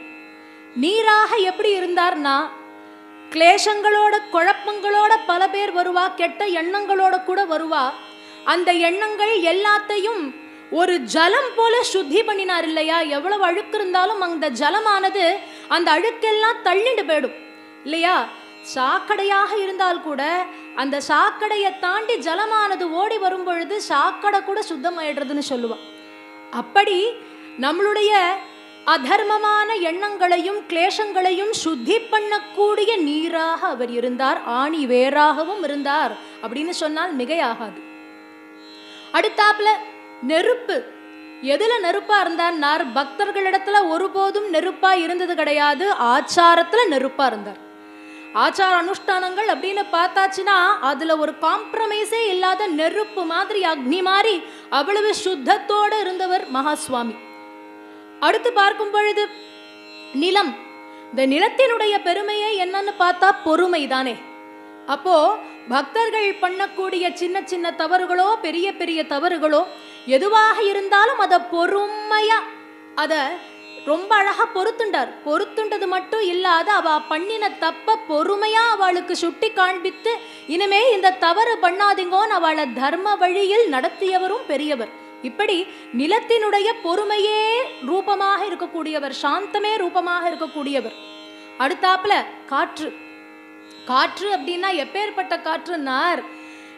நீராக எப்படி இருந்தார்னா கிளேசங்களோட குழப்பங்களோட பல பேர் வருவா கெட்ட எண்ணங்களோட கூட வருவா அந்த எண்ணங்கள் எல்லாத்தையும் ஒரு ஜலம் போல சுத்தி பண்ணினார் இல்லையா எவ்வளவு அழுக்கு இருந்தாலும் அந்த ஜலமானது அந்த அழுக்கெல்லாம் தள்ளிட்டு போயிடும் இல்லையா சாக்கடையாக இருந்தால் கூட அந்த சாக்கடையை தாண்டி ஜலமானது ஓடி வரும் பொழுது சாக்கடை கூட சுத்தமாயிடுறதுன்னு சொல்லுவா அப்படி நம்மளுடைய அதர்மமான எண்ணங்களையும் கிளேசங்களையும் சுத்தி பண்ணக்கூடிய நீராக அவர் இருந்தார் ஆணி வேறாகவும் இருந்தார் அப்படின்னு சொன்னால் மிகையாகாது அடுத்தாப்புல நெருப்பு எதுல நெருப்பா இருந்தார் பக்தர்களிடத்துல ஒருபோதும் நெருப்பா இருந்தது கிடையாது ஆச்சாரத்துல நெருப்பா இருந்தார் ஆச்சார அனுஷ்டானங்கள் அப்படின்னு பார்த்தாச்சுன்னா அதுல ஒரு காம்ப்ரமைஸே இல்லாத நெருப்பு மாதிரி அக்னி மாதிரி அவ்வளவு சுத்தத்தோட இருந்தவர் மகாசுவாமி அடுத்து பார்க்கும் பொழுது நிலம் இந்த நிலத்தினுடைய பெருமையே என்னன்னு பார்த்தா பொறுமை தானே அப்போ பக்தர்கள் பண்ணக்கூடிய சின்ன சின்ன தவறுகளோ பெரிய பெரிய தவறுகளோ எதுவாக இருந்தாலும் அதை பொறுமையா அத ரொம்ப அழகா பொறுத்துண்டார் பொறுத்துண்டது மட்டும் இல்லாத அவ பண்ணின தப்ப பொறுமையா அவளுக்கு சுட்டி காண்பித்து இனிமே இந்த தவறு பண்ணாதீங்கோன்னு அவளை தர்ம வழியில் நடத்தியவரும் பெரியவர் இப்படி நிலத்தினுடைய பொறுமையே ரூபமாக இருக்கக்கூடியவர் சாந்தமே ரூபமாக இருக்கக்கூடியவர் அடுத்தாப்புல காற்று காற்று அப்படின்னா எப்பேற்பட்ட காற்றுன்னார்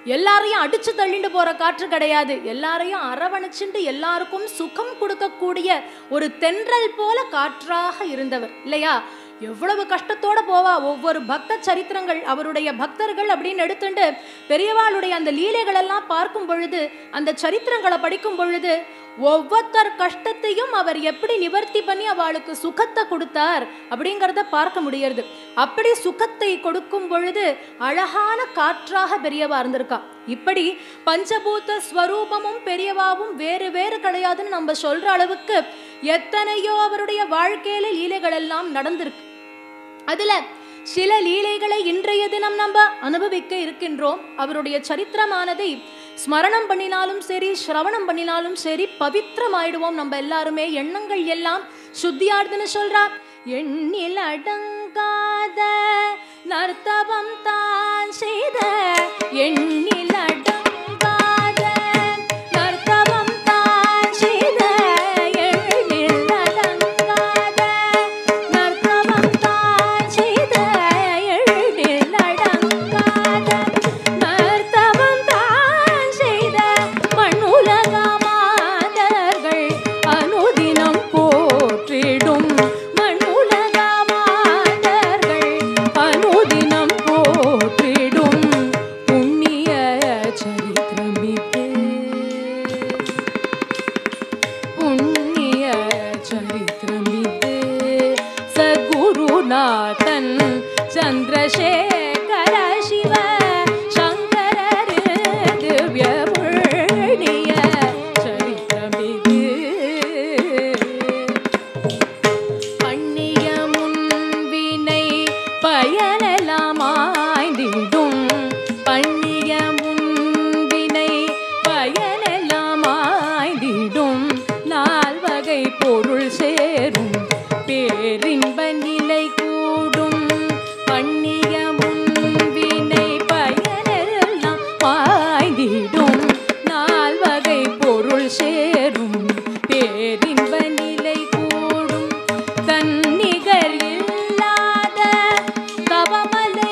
எல்லாரையும் அடிச்சு தள்ளிட்டு போற காற்று கிடையாது எல்லாரையும் அரவணைச்சுட்டு எல்லாருக்கும் சுகம் கொடுக்கக்கூடிய ஒரு தென்றல் போல காற்றாக இருந்தவர் இல்லையா எவ்வளவு கஷ்டத்தோட போவா ஒவ்வொரு பக்த சரித்திரங்கள் அவருடைய பக்தர்கள் அப்படின்னு எடுத்துட்டு பெரியவாளுடைய அந்த லீலைகள் எல்லாம் பார்க்கும் பொழுது அந்த சரித்திரங்களை படிக்கும் பொழுது ஒவ்வொருத்தர் கஷ்டத்தையும் அவர் எப்படி நிவர்த்தி பண்ணி அவளுக்கு சுகத்தை கொடுத்தார் அப்படிங்கிறத பார்க்க முடியறது அப்படி சுகத்தை கொடுக்கும் பொழுது அழகான காற்றாக பெரியவா இருந்திருக்கா இப்படி பஞ்சபூத ஸ்வரூபமும் பெரியவாவும் வேறு வேறு கிடையாதுன்னு நம்ம சொல்ற அளவுக்கு எத்தனையோ அவருடைய வாழ்க்கையில லீலைகள் எல்லாம் நடந்திருக்கு அதுல சில லீலைகளை இன்றைய தினம் நம்ம அனுபவிக்க இருக்கின்றோம் அவருடைய சரித்திரமானதை ஸ்மரணம் பண்ணினாலும் சரி சிரவணம் பண்ணினாலும் சரி பவித்திரமாயிடுவோம் நம்ம எல்லாருமே எண்ணங்கள் எல்லாம் சுத்தியாடுதுன்னு சொல்றா எண்ணில் அடங்காத நர்த்தவம் தான் செய்த எண்ணில் அடங்காத நர்த்தவம் தான் செய்த எண்ணில் அடங்காத நர்த்தவம் தான் செய்த எழில் அடங்காத நர்த்தவம் தான் செய்த மண்ணுலக மாதர்கள் அனுதினம் போற்றிடும் மண்ணுலக மாதர்கள் அனுதினம் போற்றிடும் புண்ணிய சரித்திரமிது புண்ணிய சரித்திரமிது சகுருநாதன் சந்திரசேகர சிவ சங்கரர் திவ்ய புண்ணிய சரித்திரமிது பண்ணிய முன்வினை பயனெல்லாம் ஆய்ந்திடும் பண்ணிய முன்வினை பயனெல்லாம் ஆய்ந்திடும் நால்வகை பொருள் சேரும் பேரின்ப நிலை கூடும் பண்ணிய முன்வினை பயனெல்லாம் ஆய்ந்திடும் நால்வகை பொருள் சேரும் பேரின்ப நிலை கூடும் தன்னிகர் இல்லாத தவமலை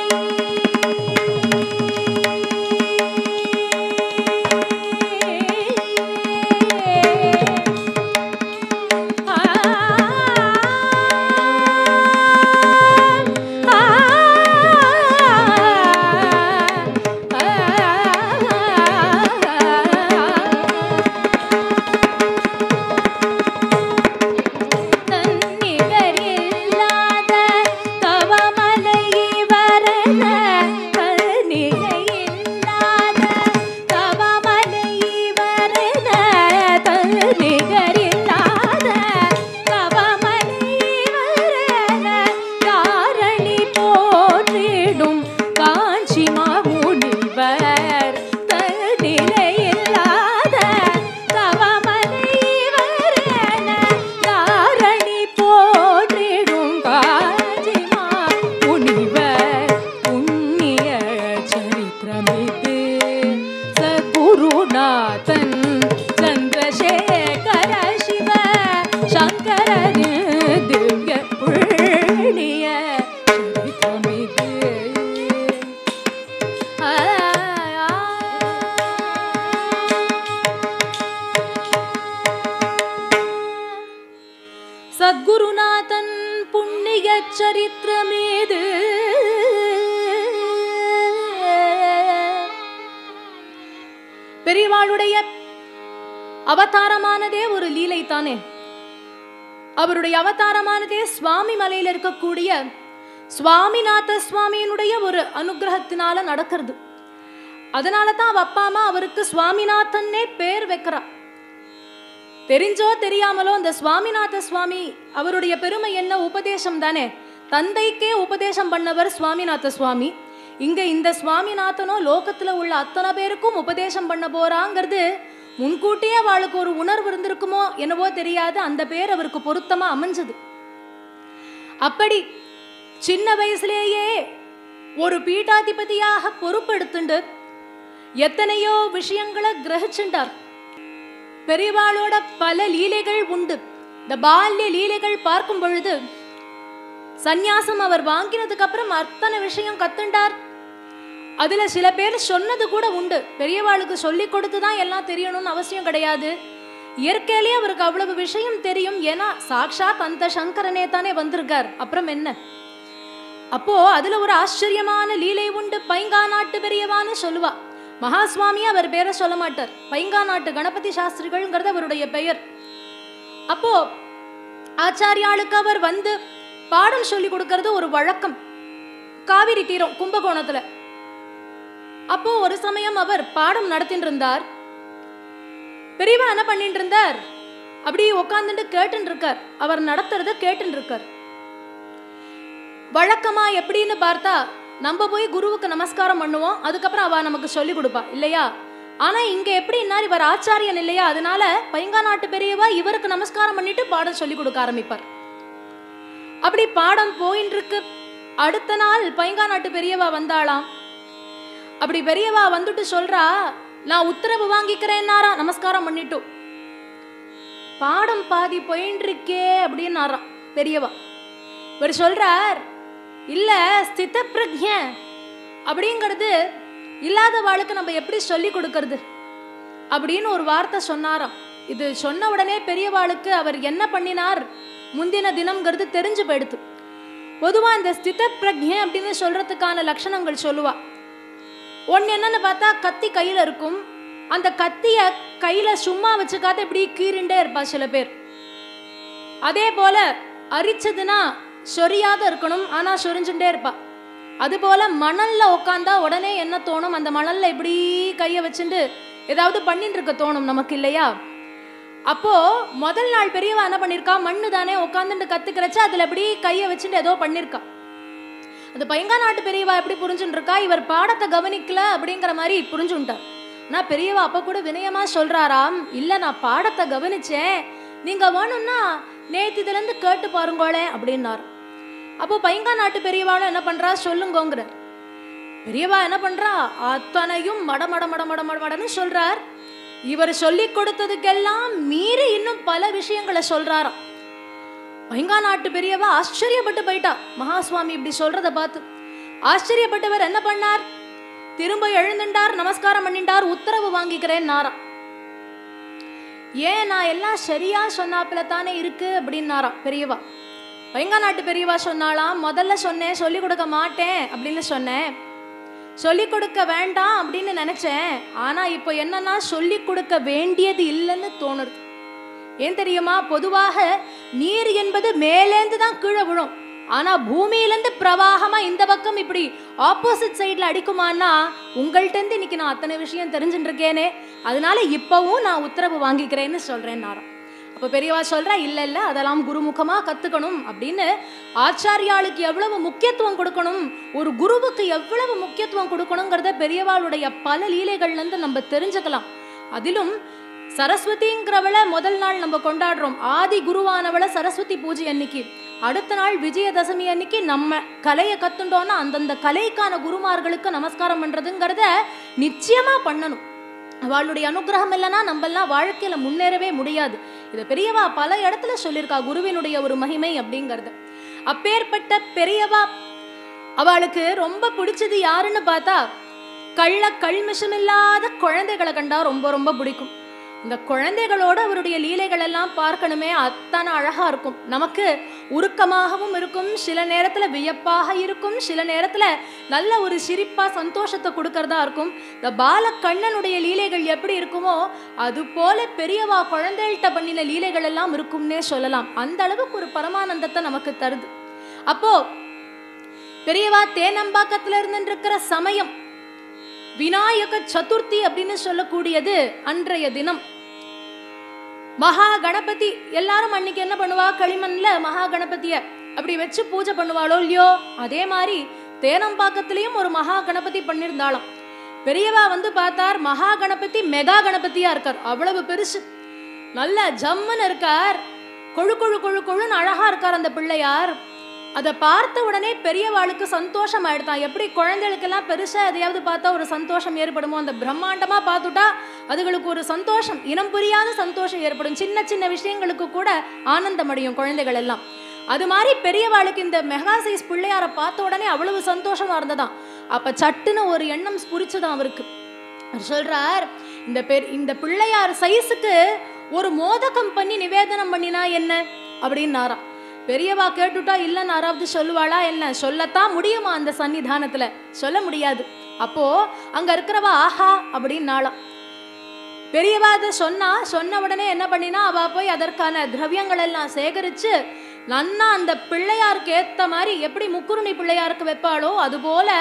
தன்னிகர் இல்லாத தவமலை வரன தன்னிகை இல்லாத தவமலை வரன தன்னிகர் இல்லாத தவமலை வரன தாரணி போற்றிடும் காஞ்சி மாமுனிவர் தன்னிலை இல்லாத தவமலை வரன தாரணி போற்றிடும் காஞ்சி மாமுனிவர் புண்ணிய சரித்திரமிது சகுருநாதன் சந்திரசேகர சிவ சங்கர திவ்ய புண்ணிய சரித்திரமிது ஆ சத்குருநாதன் புண்ணிய சரித்திரமேது பெரியவாளுடைய அவதாரமானதே ஒரு லீலை தானே அவருடைய அவதாரமானதே சுவாமி மலையில இருக்கக்கூடிய சுவாமிநாத சுவாமியினுடைய ஒரு அனுகிரகத்தினால நடக்கிறது அதனால தான் அவ அப்பா அம்மா அவருக்கு சுவாமிநாதன்னே பேர் வைக்கிறா தெரிஞ்சோ தெரியாமலோ இந்த சுவாமிநாத சுவாமி அவருடைய பெருமை என்ன உபதேசம் தானே தந்தைக்கே உபதேசம் பண்ணவர் சுவாமிநாத சுவாமி இங்க இந்த சுவாமிநாதனோ லோகத்துல உள்ள அத்தனை பேருக்கும் உபதேசம் பண்ண போறாங்கிறது முன்கூட்டியே அவளுக்கு ஒரு உணர்வு இருந்திருக்குமோ என்னவோ தெரியாது அந்த பேர் அவருக்கு பொருத்தமா அமைஞ்சது அப்படி சின்ன வயசுலேயே ஒரு பீட்டாதிபதியாக பொறுப்பெடுத்துண்டு எத்தனையோ விஷயங்களை கிரகிச்சுண்டார் பெரியவாளோட பல லீலைகள் உண்டு இந்த பால்ய லீலைகள் பார்க்கும் பொழுது சந்நியாசம் அவர் வாங்கினதுக்கு அப்புறம் அத்தனை விஷயம் கத்துண்டார் அதுல சில பேர் சொன்னது கூட உண்டு பெரியவாளுக்கு சொல்லி கொடுத்து தான் எல்லாம் தெரியணும்னு அவசியம் கிடையாது இயற்கையிலேயே அவருக்கு அவ்வளவு விஷயம் தெரியும் ஏன்னா சாக்ஷாத் அந்த சங்கரனே தானே வந்திருக்கார் அப்புறம் என்ன அப்போ அதுல ஒரு ஆச்சரியமான லீலை உண்டு பைங்கா நாட்டு பெரியவான்னு சொல்லுவா மகாசுவாமி அவர் பேரை சொல்ல மாட்டார் பைங்கா நாட்டு கணபதி சாஸ்திரிகள்ங்கிறது அவருடைய பெயர் அப்போ ஆச்சாரியாளுக்கு அவர் வந்து பாடம் சொல்லி கொடுக்கறது ஒரு வழக்கம் காவிரி தீரம் கும்பகோணத்துல அப்போ ஒரு சமயம் அவர் பாடம் நடத்திட்டு இருந்தார் பெரியவா என்ன பண்ணிட்டு இருந்தார் அப்படியே உட்காந்துட்டு கேட்டுட்டு இருக்கார் அவர் நடத்துறத கேட்டுட்டு இருக்கார் வழக்கமா எப்படின்னு பார்த்தா நம்ம போய் குருவுக்கு நமஸ்காரம் பண்ணுவோம் அதுக்கப்புறம் அவ நமக்கு சொல்லி கொடுப்பா இல்லையா ஆனா இங்க எப்படின்னா இவர் ஆச்சாரியன் இல்லையா அதனால பைங்கா நாட்டு பெரியவா இவருக்கு நமஸ்காரம் பண்ணிட்டு பாடம் சொல்லி கொடுக்க ஆரம்பிப்பார் அப்படி பாடம் போயின்னு இருக்கு அடுத்த நாள் பைங்கா நாட்டு பெரியவா வந்தாளாம் அப்படி பெரியவா வந்துட்டு சொல்றா நான் உத்தரவு வாங்கிக்கிறேன்னாரா நமஸ்காரம் பண்ணிட்டு பாடம் பாதி போயின்னு இருக்கே அப்படின்னாராம் பெரியவா இவர் சொல்றார் இல்ல ஸ்தித பிரக்ஞ அப்படிங்கிறது இல்லாத வாளுக்கு நம்ம எப்படி சொல்லி கொடுக்கறது அப்படின்னு ஒரு வார்த்தை சொன்னாராம் இது சொன்ன உடனே பெரியவாளுக்கு அவர் என்ன பண்ணினார் முந்தின தினம்ங்கிறது தெரிஞ்சு போயிடுத்து பொதுவா இந்த ஸ்தித பிரக்ஞ அப்படின்னு சொல்றதுக்கான லட்சணங்கள் சொல்லுவா ஒன்று என்னன்னு பார்த்தா கத்தி கையில் இருக்கும் அந்த கத்திய கையில் சும்மா வச்சுக்காத இப்படி கீறிண்டே இருப்பா சில பேர் அதே போல அரிச்சதுன்னா சொரியாத இருக்கணும் ஆனா சொரிஞ்சுட்டே இருப்பா அது போல மணல்ல உட்காந்தா உடனே என்ன தோணும் அந்த மணல்ல இப்படி கையை வச்சுட்டு ஏதாவது பண்ணிட்டு இருக்க தோணும் நமக்கு இல்லையா அப்போ முதல் நாள் பெரியவா என்ன பண்ணிருக்கா மண்ணு தானே உட்காந்துட்டு கத்துக்கிறச்சு அதுல இப்படி கையை வச்சுட்டு ஏதோ பண்ணிருக்கா அது பைங்கா நாட்டு பெரியவா எப்படி புரிஞ்சுட்டு இருக்கா இவர் பாடத்தை கவனிக்கல அப்படிங்கிற மாதிரி புரிஞ்சுட்டார் ஆனா பெரியவா அப்ப கூட வினயமா சொல்றாராம் இல்ல நான் பாடத்தை கவனிச்சேன் நீங்க வேணும்னா நேத்து இதுல இருந்து கேட்டு பாருங்களேன் அப்படின்னாரு அப்போ பைங்கா நாட்டு பெரியவாளும் என்ன பண்றா சொல்லுங்கோங்கிறார் பெரியவா என்ன பண்றா அத்தனையும் மட மட மட மட மட மடன்னு சொல்றார் இவர் சொல்லி கொடுத்ததுக்கெல்லாம் மீறி இன்னும் பல விஷயங்களை சொல்றாராம் பைங்கா நாட்டு பெரியவா ஆச்சரியப்பட்டு போயிட்டா மகாசுவாமி இப்படி சொல்றத பார்த்து ஆச்சரியப்பட்டவர் என்ன பண்ணார் திரும்ப எழுந்துட்டார் நமஸ்காரம் பண்ணிட்டார் உத்தரவு வாங்கிக்கிறேன் நாராம் ஏன் நான் எல்லாம் சரியா சொன்னாப்புல தானே இருக்கு அப்படின்னாராம் பெரியவா பைங்கா நாட்டு பெரியவா சொன்னாலாம் முதல்ல சொன்னேன் சொல்லி கொடுக்க மாட்டேன் அப்படின்னு சொன்னேன் சொல்லி கொடுக்க வேண்டாம் அப்படின்னு நினைச்சேன் ஆனா இப்போ என்னன்னா சொல்லி கொடுக்க வேண்டியது இல்லைன்னு தோணுது ஏன் தெரியுமா பொதுவாக நீர் என்பது மேலேந்து தான் கீழே விழும் ஆனா பூமியிலேருந்து பிரவாகமா இந்த பக்கம் இப்படி ஆப்போசிட் சைடுல அடிக்குமான்னா உங்கள்ட்ட இருந்து இன்னைக்கு நான் அத்தனை விஷயம் தெரிஞ்சுட்டு இருக்கேனே அதனால இப்பவும் நான் உத்தரவு வாங்கிக்கிறேன்னு சொல்றேன் நாரம் அப்ப பெரியவா சொல்றா இல்ல இல்ல அதெல்லாம் குருமுகமா கத்துக்கணும் அப்படின்னு ஆச்சாரியாளுக்கு எவ்வளவு முக்கியத்துவம் கொடுக்கணும் ஒரு குருவுக்கு எவ்வளவு முக்கியத்துவம் கொடுக்கணுங்கிறத பெரியவாளுடைய பல லீலைகள்ல இருந்து நம்ம தெரிஞ்சுக்கலாம் அதிலும் சரஸ்வதிங்கிறவள முதல் நாள் நம்ம கொண்டாடுறோம் ஆதி குருவானவள சரஸ்வதி பூஜை அன்னைக்கு அடுத்த நாள் விஜயதசமி அன்னைக்கு நம்ம கலையை கத்துட்டோம்னா அந்தந்த கலைக்கான குருமார்களுக்கு நமஸ்காரம் பண்றதுங்கிறத நிச்சயமா பண்ணணும் அவளுடைய அனுகிரகம் இல்லைன்னா நம்மெல்லாம் வாழ்க்கையில முன்னேறவே முடியாது இதை பெரியவா பல இடத்துல சொல்லியிருக்கா குருவினுடைய ஒரு மகிமை அப்படிங்கறது அப்பேற்பட்ட பெரியவா அவளுக்கு ரொம்ப பிடிச்சது யாருன்னு பார்த்தா கள்ள கல்மிஷம் இல்லாத குழந்தைகளை கண்டா ரொம்ப ரொம்ப பிடிக்கும் இந்த குழந்தைகளோட அவருடைய லீலைகள் எல்லாம் பார்க்கணுமே அத்தனை அழகா இருக்கும் நமக்கு உருக்கமாகவும் இருக்கும் சில நேரத்துல வியப்பாக இருக்கும் சில நேரத்துல நல்ல ஒரு சிரிப்பா சந்தோஷத்தை கொடுக்கறதா இருக்கும் இந்த பாலக்கண்ணனுடைய லீலைகள் எப்படி இருக்குமோ அது போல பெரியவா குழந்தைகள்கிட்ட பண்ணின லீலைகள் எல்லாம் இருக்கும்னே சொல்லலாம் அந்த அளவுக்கு ஒரு பரமானந்தத்தை நமக்கு தருது அப்போ பெரியவா தேனம்பாக்கத்துல இருந்து இருக்கிற சமயம் விநாயக சதுர்த்தி அப்படின்னு சொல்லக்கூடியது அன்றைய தினம் மகா கணபதி எல்லாரும் அன்னைக்கு என்ன பண்ணுவா களிமண்ல மகா கணபதிய அப்படி வச்சு பூஜை பண்ணுவாளோ இல்லையோ அதே மாதிரி தேனம்பாக்கத்திலையும் ஒரு மகா கணபதி பண்ணியிருந்தாலும் பெரியவா வந்து பார்த்தார் மகா கணபதி மெகா கணபதியா இருக்கார் அவ்வளவு பெருசு நல்ல ஜம்முன்னு இருக்கார் கொழு கொழு கொழு கொழுன்னு அழகா இருக்கார் அந்த பிள்ளையார் அதை பார்த்த உடனே பெரியவாளுக்கு சந்தோஷம் ஆயிடுதான் எப்படி குழந்தைகளுக்கெல்லாம் பெருசா எதையாவது பார்த்தா ஒரு சந்தோஷம் ஏற்படுமோ அந்த பிரம்மாண்டமா பார்த்துட்டா அதுகளுக்கு ஒரு சந்தோஷம் இனம் புரியாத சந்தோஷம் ஏற்படும் சின்ன சின்ன விஷயங்களுக்கு கூட ஆனந்தம் அடையும் குழந்தைகள் எல்லாம் அது மாதிரி பெரியவாளுக்கு இந்த மெகா சைஸ் பிள்ளையாரை பார்த்த உடனே அவ்வளவு சந்தோஷமா இருந்ததாம் அப்ப சட்டுன்னு ஒரு எண்ணம் புரிச்சுதான் அவருக்கு அவர் சொல்றார் இந்த பெர் இந்த பிள்ளையார் சைஸுக்கு ஒரு மோதகம் பண்ணி நிவேதனம் பண்ணினா என்ன அப்படின்னாராம் பெரியவா கேட்டுட்டா இல்லைன்னு யாராவது சொல்லுவாளா என்ன சொல்லத்தான் முடியுமா அந்த சன்னிதானத்துல சொல்ல முடியாது அப்போ அங்க இருக்கிறவா ஆஹா அப்படின்னாலாம் பெரியவா அதை சொன்னா சொன்ன உடனே என்ன பண்ணினா அவ போய் அதற்கான திரவியங்கள் எல்லாம் சேகரிச்சு நன்னா அந்த பிள்ளையாருக்கு ஏத்த மாதிரி எப்படி முக்குருணி பிள்ளையாருக்கு வைப்பாளோ அதுபோல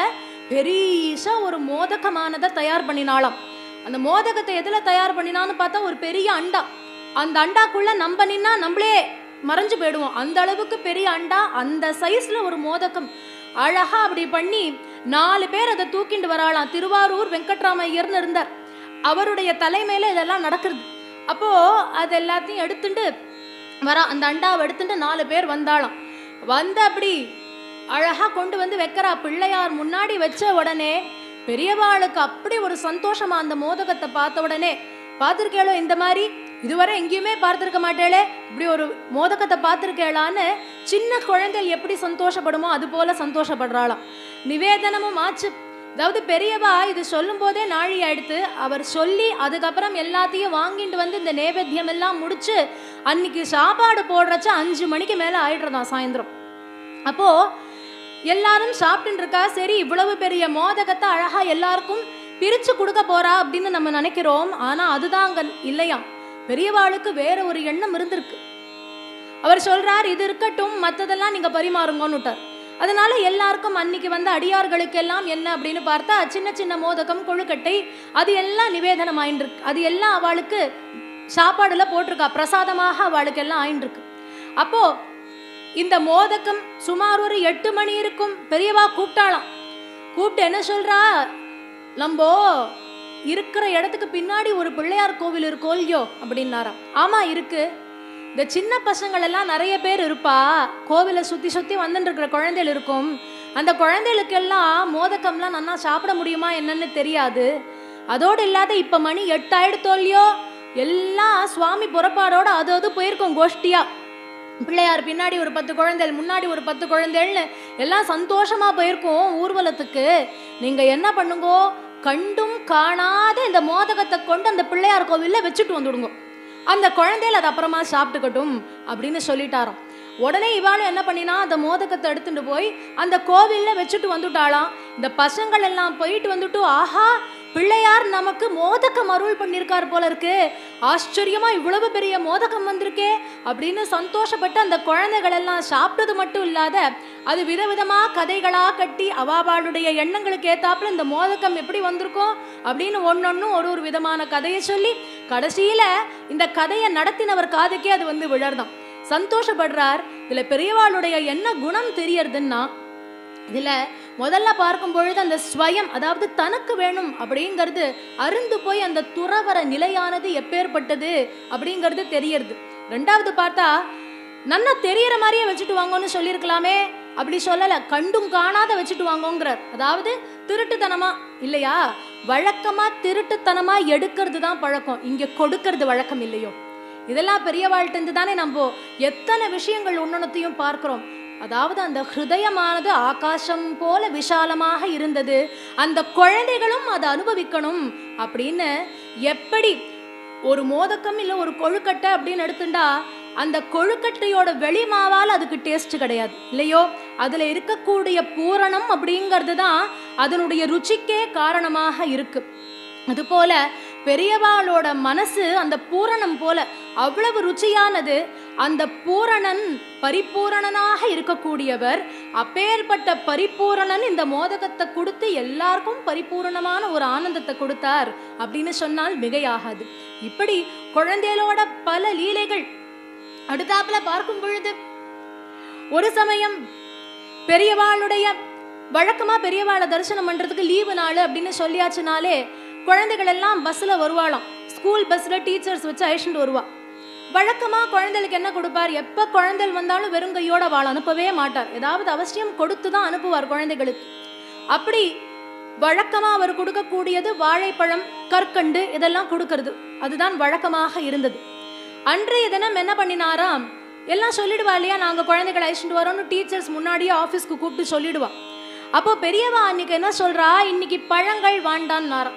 பெரியசா ஒரு மோதகமானதை தயார் பண்ணினாளாம் அந்த மோதகத்தை எதுல தயார் பண்ணினான்னு பார்த்தா ஒரு பெரிய அண்டா அந்த அண்டாக்குள்ள நம்ம நின்னா நம்மளே மறைஞ்சு போயிடுவோம் அந்த அளவுக்கு பெரிய அண்டா அந்த சைஸ்ல ஒரு மோதகம் அழகா அப்படி பண்ணி நாலு பேர் அதை தூக்கிண்டு வராளாம் திருவாரூர் வெங்கட்ராமையர்னு இருந்தார் அவருடைய தலைமையில இதெல்லாம் நடக்கிறது அப்போ அது எல்லாத்தையும் எடுத்துட்டு வரா அந்த அண்டாவை எடுத்துட்டு நாலு பேர் வந்தாளாம் வந்து அப்படி அழகா கொண்டு வந்து வைக்கிறா பிள்ளையார் முன்னாடி வச்ச உடனே பெரியவாளுக்கு அப்படி ஒரு சந்தோஷமா அந்த மோதகத்தை பார்த்த உடனே பார்த்துருக்கேளோ இந்த மாதிரி இதுவரை எங்கேயுமே பார்த்துருக்க மாட்டேளே இப்படி ஒரு மோதகத்தை பார்த்துருக்கேளான்னு சின்ன குழந்தைகள் எப்படி சந்தோஷப்படுமோ அது போல சந்தோஷப்படுறாளாம் நிவேதனமும் ஆச்சு அதாவது பெரியவா இது சொல்லும் போதே நாழி ஆயிடுத்து அவர் சொல்லி அதுக்கப்புறம் எல்லாத்தையும் வாங்கிட்டு வந்து இந்த நேவேத்தியம் எல்லாம் முடிச்சு அன்னைக்கு சாப்பாடு போடுறச்ச அஞ்சு மணிக்கு மேல ஆயிடுறதாம் சாயந்தரம் அப்போ எல்லாரும் சாப்பிட்டுட்டு இருக்கா சரி இவ்வளவு பெரிய மோதகத்தை அழகா எல்லாருக்கும் பிரிச்சு கொடுக்க போறா அப்படின்னு நம்ம நினைக்கிறோம் ஆனா அதுதான் அங்க இல்லையாம் பெரியவாளுக்கு வேற ஒரு எண்ணம் இருந்திருக்கு அவர் சொல்றார் இது இருக்கட்டும் மத்ததெல்லாம் நீங்க பரிமாறுங்கன்னுட்டார் அதனால எல்லாருக்கும் அன்னைக்கு வந்த அடியார்களுக்கெல்லாம் என்ன அப்படின்னு பார்த்தா சின்ன சின்ன மோதகம் கொழுக்கட்டை அது எல்லாம் நிவேதனம் ஆயின்றிருக்கு அது எல்லாம் அவளுக்கு சாப்பாடுல போட்டிருக்கா பிரசாதமாக அவளுக்கு எல்லாம் ஆயின்றிருக்கு அப்போ இந்த மோதகம் சுமார் ஒரு எட்டு மணி இருக்கும் பெரியவா கூப்பிட்டாளாம் கூப்பிட்டு என்ன சொல்றா நம்ம இருக்கிற இடத்துக்கு பின்னாடி ஒரு பிள்ளையார் கோவில் இருக்கோ இல்லையோ அப்படின்னாராம் ஆமா இருக்கு இந்த சின்ன பசங்கள் எல்லாம் நிறைய பேர் இருப்பா கோவிலை சுத்தி சுத்தி வந்துட்டு இருக்கிற குழந்தைகள் இருக்கும் அந்த குழந்தைகளுக்கெல்லாம் மோதக்கம்லாம் நன்னா சாப்பிட முடியுமா என்னன்னு தெரியாது அதோடு இல்லாத இப்ப மணி எட்டாயிடுத்தோ இல்லையோ எல்லாம் சுவாமி புறப்பாடோட அது அது போயிருக்கும் கோஷ்டியா பிள்ளையார் பின்னாடி ஒரு பத்து குழந்தைகள் முன்னாடி ஒரு பத்து குழந்தைகள்னு எல்லாம் சந்தோஷமா போயிருக்கும் ஊர்வலத்துக்கு நீங்க என்ன பண்ணுங்கோ கண்டும் காணாத இந்த மோதகத்தை கொண்டு அந்த பிள்ளையார் கோவில்ல வச்சுட்டு வந்துடுங்க அந்த குழந்தைகள் அது அப்புறமா சாப்பிட்டுக்கட்டும் அப்படின்னு சொல்லிட்டாராம் உடனே இவாளும் என்ன பண்ணினா அந்த மோதகத்தை எடுத்துட்டு போய் அந்த கோவில்ல வச்சுட்டு வந்துட்டாளாம் இந்த பசங்கள் எல்லாம் போயிட்டு வந்துட்டு ஆஹா பிள்ளையார் நமக்கு மோதகம் அருள் பண்ணியிருக்கார் போல இருக்கு ஆச்சரியமா இவ்வளவு பெரிய மோதகம் வந்திருக்கே அப்படின்னு சந்தோஷப்பட்டு அந்த குழந்தைகள் எல்லாம் சாப்பிட்டது மட்டும் இல்லாத அது விதவிதமா கதைகளா கட்டி அவாவாளுடைய எண்ணங்களுக்கு ஏத்தாப்புல இந்த மோதகம் எப்படி வந்திருக்கும் அப்படின்னு ஒன்னொன்னும் ஒரு ஒரு விதமான கதையை சொல்லி கடைசியில இந்த கதையை நடத்தினவர் காதுக்கே அது வந்து விழர்தான் சந்தோஷப்படுறார் இதுல பெரியவாளுடைய என்ன குணம் தெரியறதுன்னா இதுல முதல்ல பார்க்கும் பொழுது அந்த ஸ்வயம் அதாவது தனக்கு வேணும் அப்படிங்கிறது அருந்து போய் அந்த துறவர நிலையானது எப்பேற்பட்டது அப்படிங்கிறது தெரியறது ரெண்டாவது பார்த்தா நன்னா தெரியற மாதிரியே வச்சுட்டு வாங்கன்னு சொல்லியிருக்கலாமே அப்படி சொல்லல கண்டும் காணாத வச்சுட்டு வாங்கோங்கிறார் அதாவது திருட்டுத்தனமா இல்லையா வழக்கமா திருட்டுத்தனமா எடுக்கிறது தான் பழக்கம் இங்க கொடுக்கறது வழக்கம் இல்லையோ இதெல்லாம் பெரியவாழ்கிட்ட தானே நம்ம எத்தனை விஷயங்கள் ஒன்னொன்னத்தையும் பார்க்கிறோம் அதாவது அந்த ஹிருதயமானது ஆகாசம் போல விஷாலமாக இருந்தது அந்த குழந்தைகளும் அதை அனுபவிக்கணும் அப்படின்னு எப்படி ஒரு மோதக்கம் இல்லை ஒரு கொழுக்கட்டை அப்படின்னு எடுத்துட்டா அந்த கொழுக்கட்டையோட வெளி மாவால் அதுக்கு டேஸ்ட் கிடையாது இல்லையோ அதுல இருக்கக்கூடிய பூரணம் அப்படிங்கிறது தான் அதனுடைய ருச்சிக்கே காரணமாக இருக்கு அதுபோல பெரியவாளோட மனசு அந்த பூரணம் போல அவ்வளவு ருச்சியானது அந்த பூரணன் பரிபூரணனாக இருக்கக்கூடியவர் அப்பேற்பட்ட பரிபூரணன் இந்த மோதகத்தை கொடுத்து எல்லாருக்கும் பரிபூரணமான ஒரு ஆனந்தத்தை கொடுத்தார் அப்படின்னு சொன்னால் மிகையாகாது இப்படி குழந்தைகளோட பல லீலைகள் அடுத்தாப்புல பார்க்கும் பொழுது ஒரு சமயம் பெரியவாளுடைய வழக்கமா பெரியவாளை தரிசனம் பண்றதுக்கு லீவு நாள் அப்படின்னு சொல்லியாச்சுனாலே குழந்தைகள் எல்லாம் பஸ்ல வருவாளாம் ஸ்கூல் பஸ்ல டீச்சர்ஸ் வச்சு அழைச்சிட்டு வருவா வழக்கமா குழந்தைகளுக்கு என்ன கொடுப்பார் எப்ப குழந்தைகள் வந்தாலும் வெறும் கையோட வாழ அனுப்பவே மாட்டார் ஏதாவது அவசியம் கொடுத்து தான் அனுப்புவார் குழந்தைகளுக்கு அப்படி வழக்கமா அவர் கொடுக்கக்கூடியது வாழைப்பழம் கற்கண்டு இதெல்லாம் கொடுக்கறது அதுதான் வழக்கமாக இருந்தது அன்றைய தினம் என்ன பண்ணினாராம் எல்லாம் சொல்லிடுவா இல்லையா நாங்க குழந்தைகளை அழைச்சிட்டு வரோம்னு டீச்சர்ஸ் முன்னாடியே ஆஃபீஸ்க்கு கூப்பிட்டு சொல்லிடுவா அப்போ பெரியவா அன்னைக்கு என்ன சொல்றா இன்னைக்கு பழங்கள் வாண்டான்னாராம்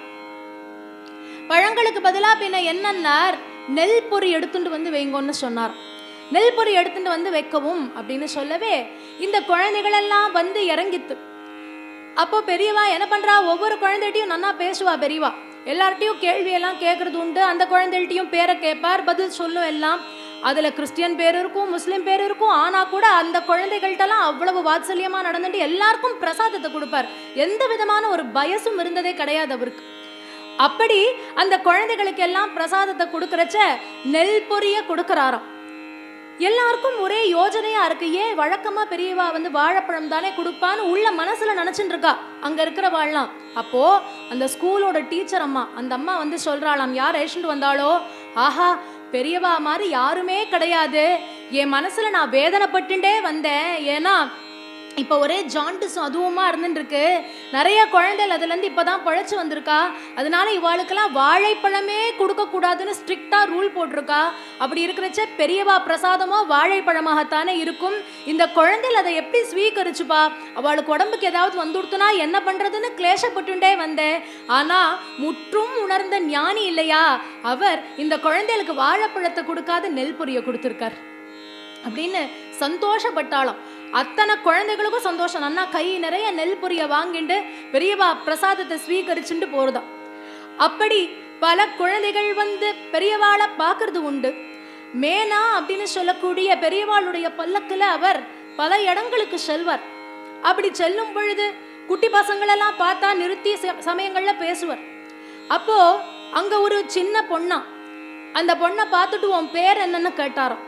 பழங்களுக்கு பதிலாக பின்ன என்னன்னார் நெல் பொரி எடுத்துட்டு வந்து வைங்கன்னு சொன்னார் நெல் பொரி எடுத்துட்டு வந்து வைக்கவும் அப்படின்னு சொல்லவே இந்த குழந்தைகள் எல்லாம் வந்து இறங்கித்து அப்போ பெரியவா என்ன பண்றா ஒவ்வொரு குழந்தைகிட்டையும் நன்னா பேசுவா பெரியவா எல்லார்ட்டையும் கேள்வியெல்லாம் கேட்கறது உண்டு அந்த குழந்தைகள்ட்டையும் பேரை கேட்பார் பதில் சொல்லும் எல்லாம் அதுல கிறிஸ்டியன் பேர் இருக்கும் முஸ்லீம் பேர் இருக்கும் ஆனா கூட அந்த குழந்தைகள்ட்டெல்லாம் அவ்வளவு வாத்சல்யமா நடந்துட்டு எல்லாருக்கும் பிரசாதத்தை கொடுப்பார் எந்த விதமான ஒரு பயசும் இருந்ததே கிடையாது அவருக்கு அப்படி அந்த குழந்தைகளுக்கு எல்லாம் பிரசாதத்தை கொடுக்கறச்ச நெல் பொரிய கொடுக்கறாராம் எல்லாருக்கும் ஒரே யோஜனையா இருக்கு ஏன் வழக்கமா பெரியவா வந்து வாழைப்பழம் தானே கொடுப்பான்னு உள்ள மனசுல நினைச்சுட்டு இருக்கா அங்க இருக்கிறவாள்லாம் அப்போ அந்த ஸ்கூலோட டீச்சர் அம்மா அந்த அம்மா வந்து சொல்றாளாம் யார் ரேஷன் வந்தாலோ ஆஹா பெரியவா மாதிரி யாருமே கிடையாது என் மனசுல நான் வேதனைப்பட்டுட்டே வந்தேன் ஏன்னா இப்போ ஒரே ஜாண்டிஸும் அதுவுமா இருந்துட்டு இருக்கு நிறைய குழந்தைகள் அதுலேருந்து இப்போ தான் பழைச்சு வந்திருக்கா அதனால இவாளுக்கெல்லாம் வாழைப்பழமே கொடுக்கக்கூடாதுன்னு ஸ்ட்ரிக்டாக ரூல் போட்டிருக்கா அப்படி இருக்கிறச்ச பெரியவா பிரசாதமோ வாழைப்பழமாகத்தானே இருக்கும் இந்த குழந்தைகள் அதை எப்படி ஸ்வீகரிச்சுப்பா அவளுக்கு உடம்புக்கு ஏதாவது வந்துடுத்துனா என்ன பண்ணுறதுன்னு கிளேசப்பட்டுண்டே வந்தேன் ஆனால் முற்றும் உணர்ந்த ஞானி இல்லையா அவர் இந்த குழந்தைகளுக்கு வாழைப்பழத்தை கொடுக்காத நெல் பொரிய கொடுத்துருக்கார் அப்படின்னு சந்தோஷப்பட்டாளாம் அத்தனை குழந்தைகளுக்கும் சந்தோஷம் நன்னா கை நிறைய நெல் பொரிய வாங்கிட்டு பெரியவா பிரசாதத்தை ஸ்வீகரிச்சுட்டு போறதாம் அப்படி பல குழந்தைகள் வந்து பெரியவாளை பார்க்கறது உண்டு மேனா அப்படின்னு சொல்லக்கூடிய பெரியவாளுடைய பல்லக்குல அவர் பல இடங்களுக்கு செல்வார் அப்படி செல்லும் பொழுது குட்டி பசங்களெல்லாம் பார்த்தா நிறுத்தி ச- சமயங்கள்ல பேசுவார் அப்போ அங்க ஒரு சின்ன பொண்ணா அந்த பொண்ணை பார்த்துட்டு உன் பேர் என்னன்னு கேட்டாராம்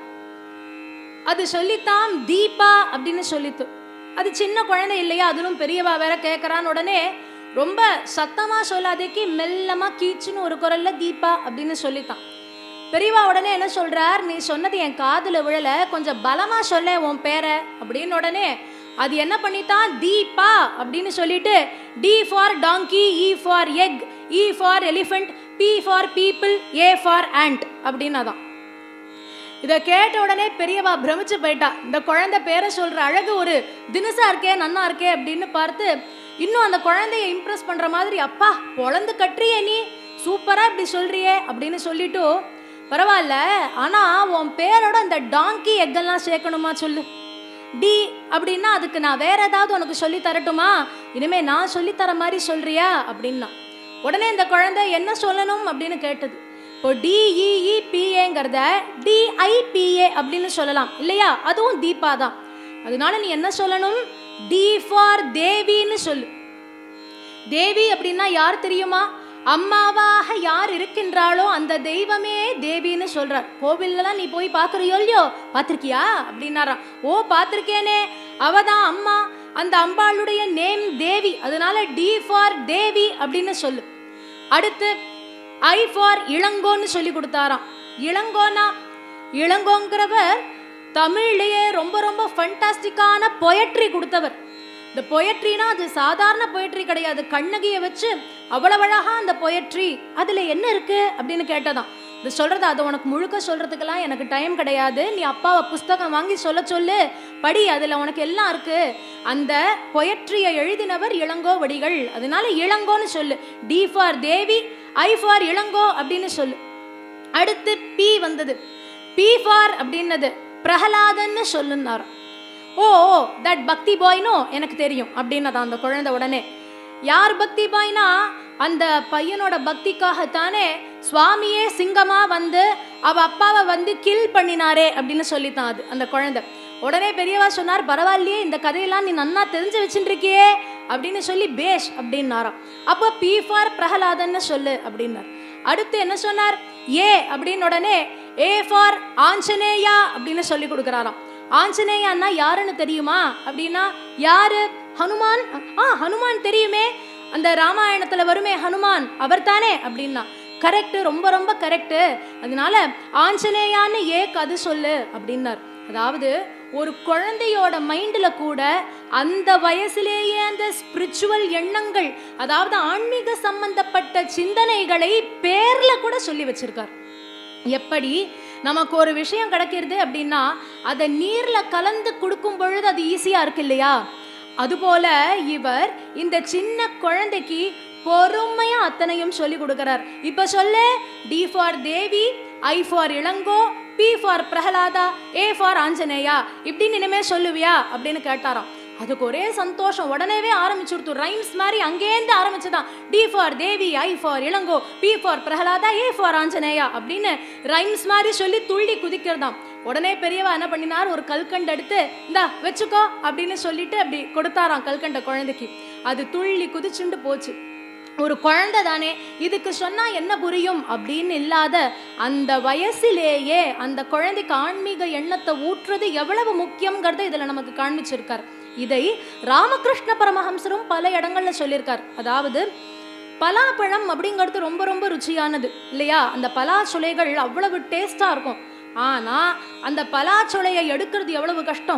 அது சொல்லித்தான் தீபா அப்படின்னு சொல்லித்து அது சின்ன குழந்தை இல்லையா அதிலும் பெரியவா வேற கேட்கறான்னு உடனே ரொம்ப சத்தமா சொல்லாதேக்கு மெல்லமா கீச்சுன்னு ஒரு குரல்ல தீபா அப்படின்னு சொல்லித்தான் பெரியவா உடனே என்ன சொல்றார் நீ சொன்னது என் காதுல விழல கொஞ்சம் பலமா சொல்ல உன் பேரை அப்படின்னு உடனே அது என்ன பண்ணித்தான் தீபா அப்படின்னு சொல்லிட்டு D for donkey E for egg E for elephant P for people A for ant அப்படின்னு அதான் இதை கேட்ட உடனே பெரியவா பிரமிச்சு போயிட்டா இந்த குழந்தை பேரை சொல்ற அழகு ஒரு தினுசா இருக்கே நன்னா இருக்கே அப்படின்னு பார்த்து இன்னும் அந்த குழந்தைய இம்ப்ரெஸ் பண்ற மாதிரி அப்பா பொழந்து கட்டுறியே நீ சூப்பரா இப்படி சொல்றியே அப்படின்னு சொல்லிட்டு பரவாயில்ல ஆனா உன் பேரோட இந்த டாங்கி எக்கெல்லாம் சேர்க்கணுமா சொல்லு டி அப்படின்னா அதுக்கு நான் வேற ஏதாவது உனக்கு சொல்லி தரட்டுமா இனிமே நான் சொல்லி தர மாதிரி சொல்றியா அப்படின்னா உடனே இந்த குழந்தை என்ன சொல்லணும் அப்படின்னு கேட்டது இப்போ டிஇஇ பிஏங்கிறத டிஐபிஏ அப்படின்னு சொல்லலாம் இல்லையா அதுவும் தீபா தான் அதனால நீ என்ன சொல்லணும் டி ஃபார் தேவின்னு சொல்லு தேவி அப்படின்னா யார் தெரியுமா அம்மாவாக யார் இருக்கின்றாளோ அந்த தெய்வமே தேவின்னு சொல்றார் கோவில்லாம் நீ போய் பார்க்கறியோ இல்லையோ பார்த்திருக்கியா அப்படின்னாராம் ஓ பார்த்திருக்கேனே அவ தான் அம்மா அந்த அம்பாளுடைய நேம் தேவி அதனால டி ஃபார் தேவி அப்படின்னு சொல்லு அடுத்து ஐ ஃபார் இளங்கோன்னு சொல்லி கொடுத்தாராம் இளங்கோனா இளங்கோங்கிறவர் தமிழ்லயே ரொம்ப ரொம்ப ஃபண்டாஸ்டிக்கான பொயட்ரி கொடுத்தவர் இந்த பொயட்ரினா அது சாதாரண பொயட்ரி கிடையாது கண்ணகியை வச்சு அவ்வளவு அழகா அந்த பொயட்ரி அதுல என்ன இருக்கு அப்படின்னு கேட்டதாம் இது சொல்றது அது உனக்கு முழுக்க சொல்றதுக்கெல்லாம் எனக்கு டைம் கிடையாது நீ அப்பாவை புஸ்தகம் வாங்கி சொல்ல சொல்லு படி அதுல உனக்கு எல்லாம் இருக்கு அந்த பொயட்ரியை எழுதினவர் இளங்கோ வடிகள் அதனால இளங்கோன்னு சொல்லு D for Devi I for Ilango அப்படின்னு சொல்லு அடுத்து பி வந்தது பி ஃபார் அப்படின்னது பிரகலாதன்னு சொல்லுன்னாராம் ஓ தட் பக்தி பாய்னோ எனக்கு தெரியும் அப்படின்னதான் அந்த குழந்தை உடனே யார் பக்தி பாய்னா அந்த பையனோட பக்திக்காகத்தானே சுவாமியே சிங்கமா வந்து அவ அப்பாவை வந்து கில் பண்ணினாரே அப்படின்னு சொல்லித்தான் அது அந்த குழந்தை உடனே பெரியவா சொன்னார் பரவாயில்லையே இந்த கதையெல்லாம் நீ நன்னா தெரிஞ்சு வச்சுருக்கியே அப்படின்னு சொல்லி பேஷ் அப்படின்னாராம் அப்போ பி ஃபார் பிரகலாதன்னு சொல்லு அப்படின்னார் அடுத்து என்ன சொன்னார் ஏ அப்படின்னு உடனே ஏ ஃபார் ஆஞ்சநேயா அப்படின்னு சொல்லி கொடுக்குறாராம் ஆஞ்சநேயான்னா யாருன்னு தெரியுமா அப்படின்னா யாரு ஹனுமான் ஆ ஹனுமான் தெரியுமே அந்த ராமாயணத்துல வருமே ஹனுமான் அவர் தானே அப்படின்னா கரெக்ட் ரொம்ப ரொம்ப கரெக்ட் அதனால ஆஞ்சநேயான்னு ஏக்கு அது சொல்லு அப்படின்னார் அதாவது ஒரு குழந்தையோட மைண்டில் கூட அந்த வயசுலேயே அந்த ஸ்பிரிச்சுவல் எண்ணங்கள் அதாவது ஆன்மீக சம்பந்தப்பட்ட சிந்தனைகளை பேர்ல கூட சொல்லி வச்சிருக்கார் எப்படி நமக்கு ஒரு விஷயம் கிடைக்கிறது அப்படின்னா அதை நீர்ல கலந்து கொடுக்கும் பொழுது அது ஈஸியா இருக்கு இல்லையா அதுபோல இவர் இந்த சின்ன குழந்தைக்கு பொறுமையா அத்தனையும் சொல்லி கொடுக்கிறார் இப்ப சொல்லு D for Devi I for Ilango B for Prahlada A for Anjaneya இப்படின்னு இனிமே சொல்லுவியா அப்படின்னு கேட்டாராம் அதுக்கு ஒரே சந்தோஷம் உடனேவே ஆரம்பிச்சுடுத்து ரைம்ஸ் மாதிரி அங்கேருந்து ஆரம்பிச்சுதான் D for Devi I for Ilango B for Prahlada A for Anjaneya அப்படின்னு ரைம்ஸ் மாதிரி சொல்லி துள்ளி குதிக்கிறதாம் உடனே பெரியவா என்ன பண்ணினார் ஒரு கல்கண்டு எடுத்து இந்தா வச்சுக்கோ அப்படின்னு சொல்லிட்டு அப்படி கொடுத்தாராம் கல்கண்ட குழந்தைக்கு அது துள்ளி குதிச்சுண்டு போச்சு ஒரு குழந்தை தானே இதுக்கு சொன்னா என்ன புரியும் அப்படின்னு இல்லாத அந்த வயசிலேயே அந்த குழந்தைக்கு ஆன்மீக எண்ணத்தை ஊற்றுறது எவ்வளவு முக்கியங்கிறத இதுல நமக்கு காண்பிச்சிருக்கார் இதை ராமகிருஷ்ண பரமஹம்சரும் பல இடங்கள்ல சொல்லியிருக்கார் அதாவது பலாப்பழம் அப்படிங்கிறது ரொம்ப ரொம்ப ருச்சியானது இல்லையா அந்த பலாச்சுளைகள் அவ்வளவு டேஸ்டா இருக்கும் ஆனா அந்த பலாச்சுளையை எடுக்கிறது எவ்வளவு கஷ்டம்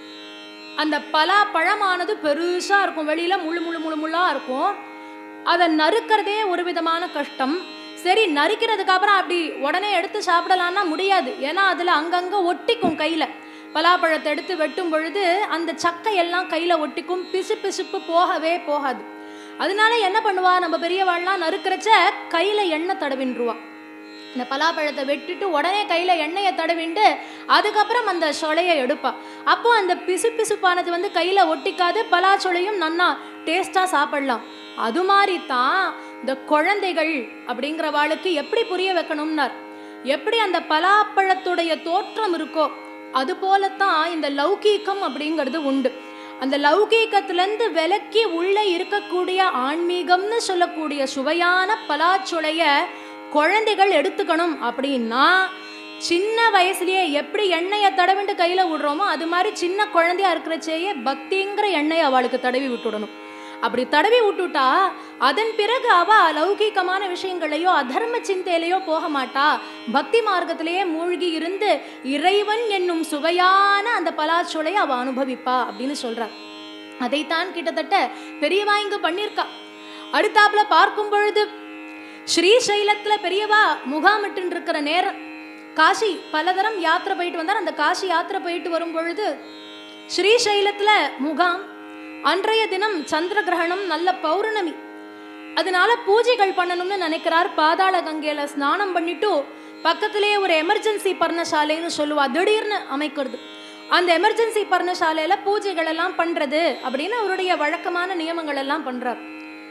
அந்த பலா பழமானது பெருசா இருக்கும் வெளியில முழு முழு முழு முள்ளா இருக்கும் அதை நறுக்கிறதே ஒரு விதமான கஷ்டம் சரி நறுக்கிறதுக்கு அப்புறம் அப்படி உடனே எடுத்து சாப்பிடலாம்னா முடியாது ஏன்னா அதுல அங்கங்க ஒட்டிக்கும் கையில பலாப்பழத்தை எடுத்து வெட்டும் பொழுது அந்த சக்கை எல்லாம் கையில ஒட்டிக்கும் பிசு பிசுப்பு போகவே போகாது அதனால என்ன பண்ணுவா நம்ம பெரியவாள்லாம் நறுக்கிறச்ச கையில எண்ணெய் தடவின்றுவா இந்த பலாப்பழத்தை வெட்டிட்டு உடனே கையில எண்ணெயை தடவிண்டு அதுக்கப்புறம் அந்த சொலையை எடுப்பா அப்போ அந்த பிசு பிசுப்பானது வந்து கையில ஒட்டிக்காது பலாச்சொலையும் நன்னா டேஸ்டா சாப்பிடலாம் அது மாதிரி தான் இந்த குழந்தைகள் அப்படிங்கிறவாளுக்கு எப்படி புரிய வைக்கணும்னார் எப்படி அந்த பலாப்பழத்துடைய தோற்றம் இருக்கோ அது போலத்தான் இந்த லௌகீகம் அப்படிங்கிறது உண்டு அந்த லௌகீகத்திலேருந்து விலக்கி உள்ளே இருக்கக்கூடிய ஆன்மீகம்னு சொல்லக்கூடிய சுவையான பலாச்சுளைய குழந்தைகள் எடுத்துக்கணும் அப்படின்னா சின்ன வயசுலயே எப்படி எண்ணெயை தடவிட்டு கையில விடுறோமோ அது மாதிரி சின்ன குழந்தையா இருக்கிறச்சேயே பக்திங்கிற எண்ணெயை அவளுக்கு தடவி விட்டுடணும் அப்படி தடவி விட்டுட்டா அதன் பிறகு அவ லௌகீகமான விஷயங்களையோ அதர்ம சிந்தையிலையோ போக மாட்டா பக்தி மார்க்கத்திலேயே மூழ்கி இருந்து இறைவன் என்னும் சுவையான அந்த பலாச்சொலையை அவ அனுபவிப்பா அப்படின்னு சொல்றார் அதைத்தான் கிட்டத்தட்ட பெரியவா இங்கு பண்ணியிருக்கா அடுத்தாப்புல பார்க்கும் பொழுது ஸ்ரீசைலத்துல பெரியவா முகாமிட்டு இருக்கிற நேரம் காசி பலதரம் யாத்திரை போயிட்டு வந்தார் அந்த காசி யாத்திரை போயிட்டு வரும் பொழுது ஸ்ரீசைலத்துல முகாம் அன்றைய தினம் சந்திர கிரகணம் நல்ல பௌர்ணமி அதனால பூஜைகள் பண்ணணும்னு நினைக்கிறார் பாதாள கங்கையில ஸ்நானம் பண்ணிட்டு பக்கத்திலேயே ஒரு எமர்ஜென்சி பர்ணசாலைன்னு சொல்லுவா திடீர்னு அமைக்கிறது அந்த எமர்ஜென்சி பர்ணசாலையில பூஜைகள் எல்லாம் பண்றது அப்படின்னு அவருடைய வழக்கமான நியமங்கள் எல்லாம் பண்றார்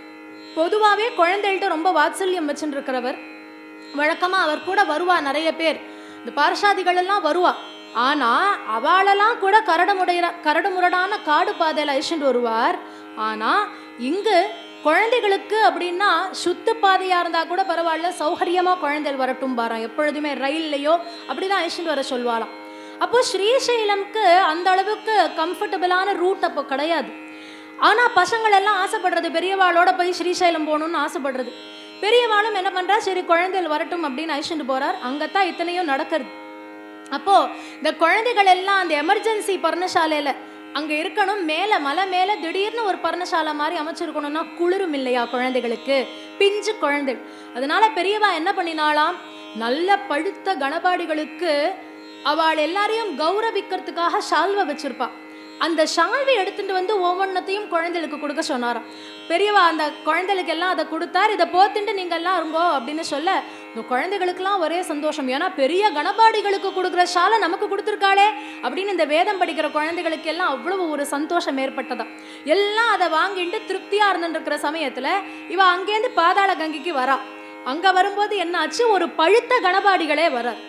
பொதுவாகவே குழந்தைகள்கிட்ட ரொம்ப வாத்சல்யம் வச்சுட்டு இருக்கிறவர் வழக்கமா அவர் கூட வருவா நிறைய பேர் இந்த பார்ஷாதிகள் எல்லாம் வருவா ஆனா அவளெல்லாம் கூட கரடுமுடைய கரடுமுரடான காடு பாதையில அழிச்சுட்டு வருவார் ஆனா இங்கு குழந்தைகளுக்கு அப்படின்னா சுத்து பாதையா இருந்தா கூட பரவாயில்ல சௌகரியமா குழந்தைகள் வரட்டும் பாராம் எப்பொழுதுமே ரயில்லையோ அப்படிதான் அழிச்சுட்டு வர சொல்வாராம் அப்போ ஸ்ரீசைலம்க்கு அந்த அளவுக்கு கம்ஃபர்டபுளான ரூட் அப்போ கிடையாது ஆனா பசங்கள் எல்லாம் ஆசைப்படுறது பெரியவாளோட போய் ஸ்ரீசைலம் போகணும்னு ஆசைப்படுறது பெரியவாளும் என்ன பண்றா சரி குழந்தைகள் வரட்டும் அப்படின்னு அழிச்சுட்டு போறார் அங்கத்தான் இத்தனையும் நடக்கிறது அப்போ இந்த குழந்தைகள் எல்லாம் அந்த எமர்ஜென்சி பர்ணசாலையில அங்க இருக்கணும் மேல மலை மேல திடீர்னு ஒரு பர்ணசாலை மாதிரி அமைச்சிருக்கணும்னா குளிரும் இல்லையா குழந்தைகளுக்கு பிஞ்சு குழந்தை அதனால பெரியவா என்ன பண்ணினாலாம் நல்ல பழுத்த கணபாடிகளுக்கு அவள் எல்லாரையும் கௌரவிக்கிறதுக்காக ஷால்வை வச்சிருப்பா அந்த ஷால்வை எடுத்துட்டு வந்து ஒவ்வொன்றத்தையும் குழந்தைகளுக்கு கொடுக்க சொன்னாராம் பெரியவா அந்த குழந்தைகளுக்கு எல்லாம் அதை கொடுத்தார் இதை போத்துட்டு நீங்க எல்லாம் இருங்கோ அப்படின்னு சொல்ல இந்த குழந்தைகளுக்கெல்லாம் ஒரே சந்தோஷம் ஏன்னா பெரிய கணபாடிகளுக்கு கொடுக்குற ஷாலை நமக்கு கொடுத்துருக்காளே அப்படின்னு இந்த வேதம் படிக்கிற குழந்தைகளுக்கு எல்லாம் அவ்வளவு ஒரு சந்தோஷம் ஏற்பட்டதா எல்லாம் அதை வாங்கிட்டு திருப்தியா இருந்துட்டு இருக்கிற சமயத்துல இவ அங்கேருந்து பாதாள கங்கைக்கு வரா அங்க வரும்போது என்ன ஆச்சு ஒரு பழுத்த கணபாடிகளே வரார்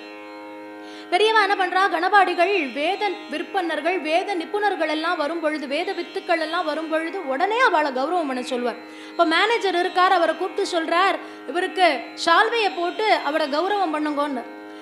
பெரியவா என்ன பண்றா கணபாடிகள் வேத விற்பனர்கள் வேத நிபுணர்கள் எல்லாம் வரும் பொழுது வேத வித்துக்கள் எல்லாம் வரும் பொழுது உடனே அவளை கௌரவம் பண்ண சொல்வார் இப்போ மேனேஜர் இருக்கார் அவரை கூப்பிட்டு சொல்றார் இவருக்கு ஷால்வையை போட்டு அவரை கௌரவம் பண்ணுங்கன்னு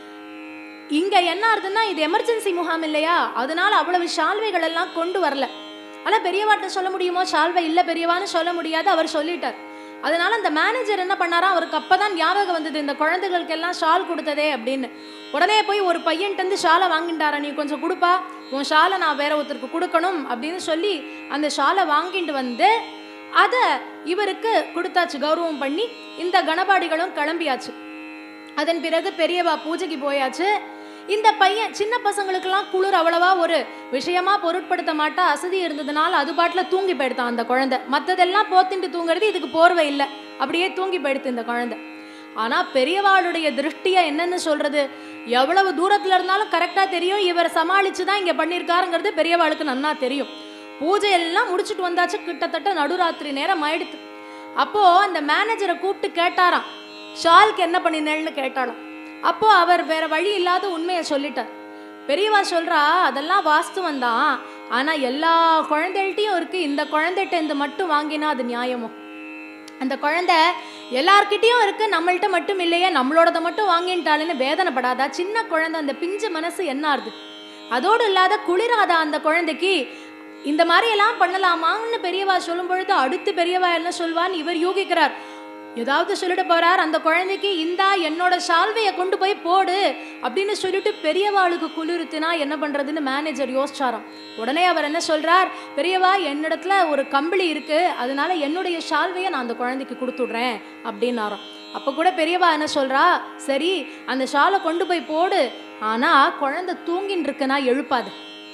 இங்க என்ன ஆகுதுன்னா இது எமர்ஜென்சி முகாம் இல்லையா அதனால அவ்வளவு ஷால்வைகள் எல்லாம் கொண்டு வரல ஆனா பெரியவாட்ட சொல்ல முடியுமோ ஷால்வை இல்ல பெரியவான்னு சொல்ல முடியாது அவர் சொல்லிட்டார் அதனால அந்த மேனேஜர் என்ன பண்ணாரா அவருக்கு அப்பதான் ஞாபகம் வந்தது இந்த குழந்தைகளுக்கு எல்லாம் ஷால் கொடுத்ததே அப்படின்னு உடனே போய் ஒரு பையன்ட்டு வந்து ஷாலை வாங்கிட்டாரா நீ கொஞ்சம் கொடுப்பா உன் ஷாலை நான் வேற ஒருத்தருக்கு கொடுக்கணும் அப்படின்னு சொல்லி அந்த ஷாலை வாங்கிட்டு வந்து அதை இவருக்கு கொடுத்தாச்சு கௌரவம் பண்ணி இந்த கணபாடிகளும் கிளம்பியாச்சு அதன் பிறகு பெரியவா பூஜைக்கு போயாச்சு இந்த பையன் சின்ன பசங்களுக்கெல்லாம் குளிர் அவ்வளவா ஒரு விஷயமா பொருட்படுத்த மாட்டா அசதி இருந்ததுனால அது பாட்டில் தூங்கி போயிடுத்தான் அந்த குழந்தை மற்றதெல்லாம் போத்திட்டு தூங்குறது இதுக்கு போர்வை இல்லை அப்படியே தூங்கி போயிடுத்து இந்த குழந்தை ஆனா பெரியவாளுடைய திருஷ்டியா என்னன்னு சொல்றது எவ்வளவு தூரத்துல இருந்தாலும் கரெக்டா தெரியும் இவர் சமாளிச்சு தான் இங்க பண்ணியிருக்காருங்கிறது பெரியவாளுக்கு நன்னா தெரியும் பூஜை எல்லாம் முடிச்சுட்டு வந்தாச்சு கிட்டத்தட்ட நடுராத்திரி நேரம் ஆயிடுத்து அப்போ அந்த மேனேஜரை கூப்பிட்டு கேட்டாராம் ஷால்க்கு என்ன பண்ணினேன்னு கேட்டாலும் அப்போ அவர் வேற வழி இல்லாத உண்மையை சொல்லிட்டார் பெரியவா சொல்றா அதெல்லாம் வாஸ்துவம் தான் ஆனா எல்லா குழந்தைகள்ட்டையும் இருக்கு இந்த குழந்தைகிட்ட இந்த மட்டும் வாங்கினா அது நியாயமோ அந்த குழந்தை எல்லார்கிட்டயும் இருக்கு நம்மள்ட்ட மட்டும் இல்லையே நம்மளோடத மட்டும் வாங்கிட்டாலுன்னு வேதனைப்படாதா சின்ன குழந்தை அந்த பிஞ்சு மனசு என்ன ஆறுது அதோடு இல்லாத குளிராதா அந்த குழந்தைக்கு இந்த மாதிரி எல்லாம் பண்ணலாமான்னு பெரியவா சொல்லும் பொழுது அடுத்து பெரியவா என்ன சொல்வான்னு இவர் யூகிக்கிறார் ஏதாவது சொல்லிட்டு போறார் அந்த குழந்தைக்கு இந்தா என்னோட சால்வையை கொண்டு போய் போடு அப்படின்னு சொல்லிட்டு பெரியவாளுக்கு குளிருத்துனா என்ன பண்றதுன்னு மேனேஜர் யோசிச்சாராம் உடனே அவர் என்ன சொல்றார் பெரியவா என்னிடத்துல ஒரு கம்பளி இருக்கு அதனால என்னுடைய சால்வையை நான் அந்த குழந்தைக்கு கொடுத்துடுறேன் அப்படின்னாராம் அப்ப கூட பெரியவா என்ன சொல்றா சரி அந்த ஷாலை கொண்டு போய் போடு ஆனா குழந்தை தூங்கின்னு இருக்குன்னா எழுப்பாது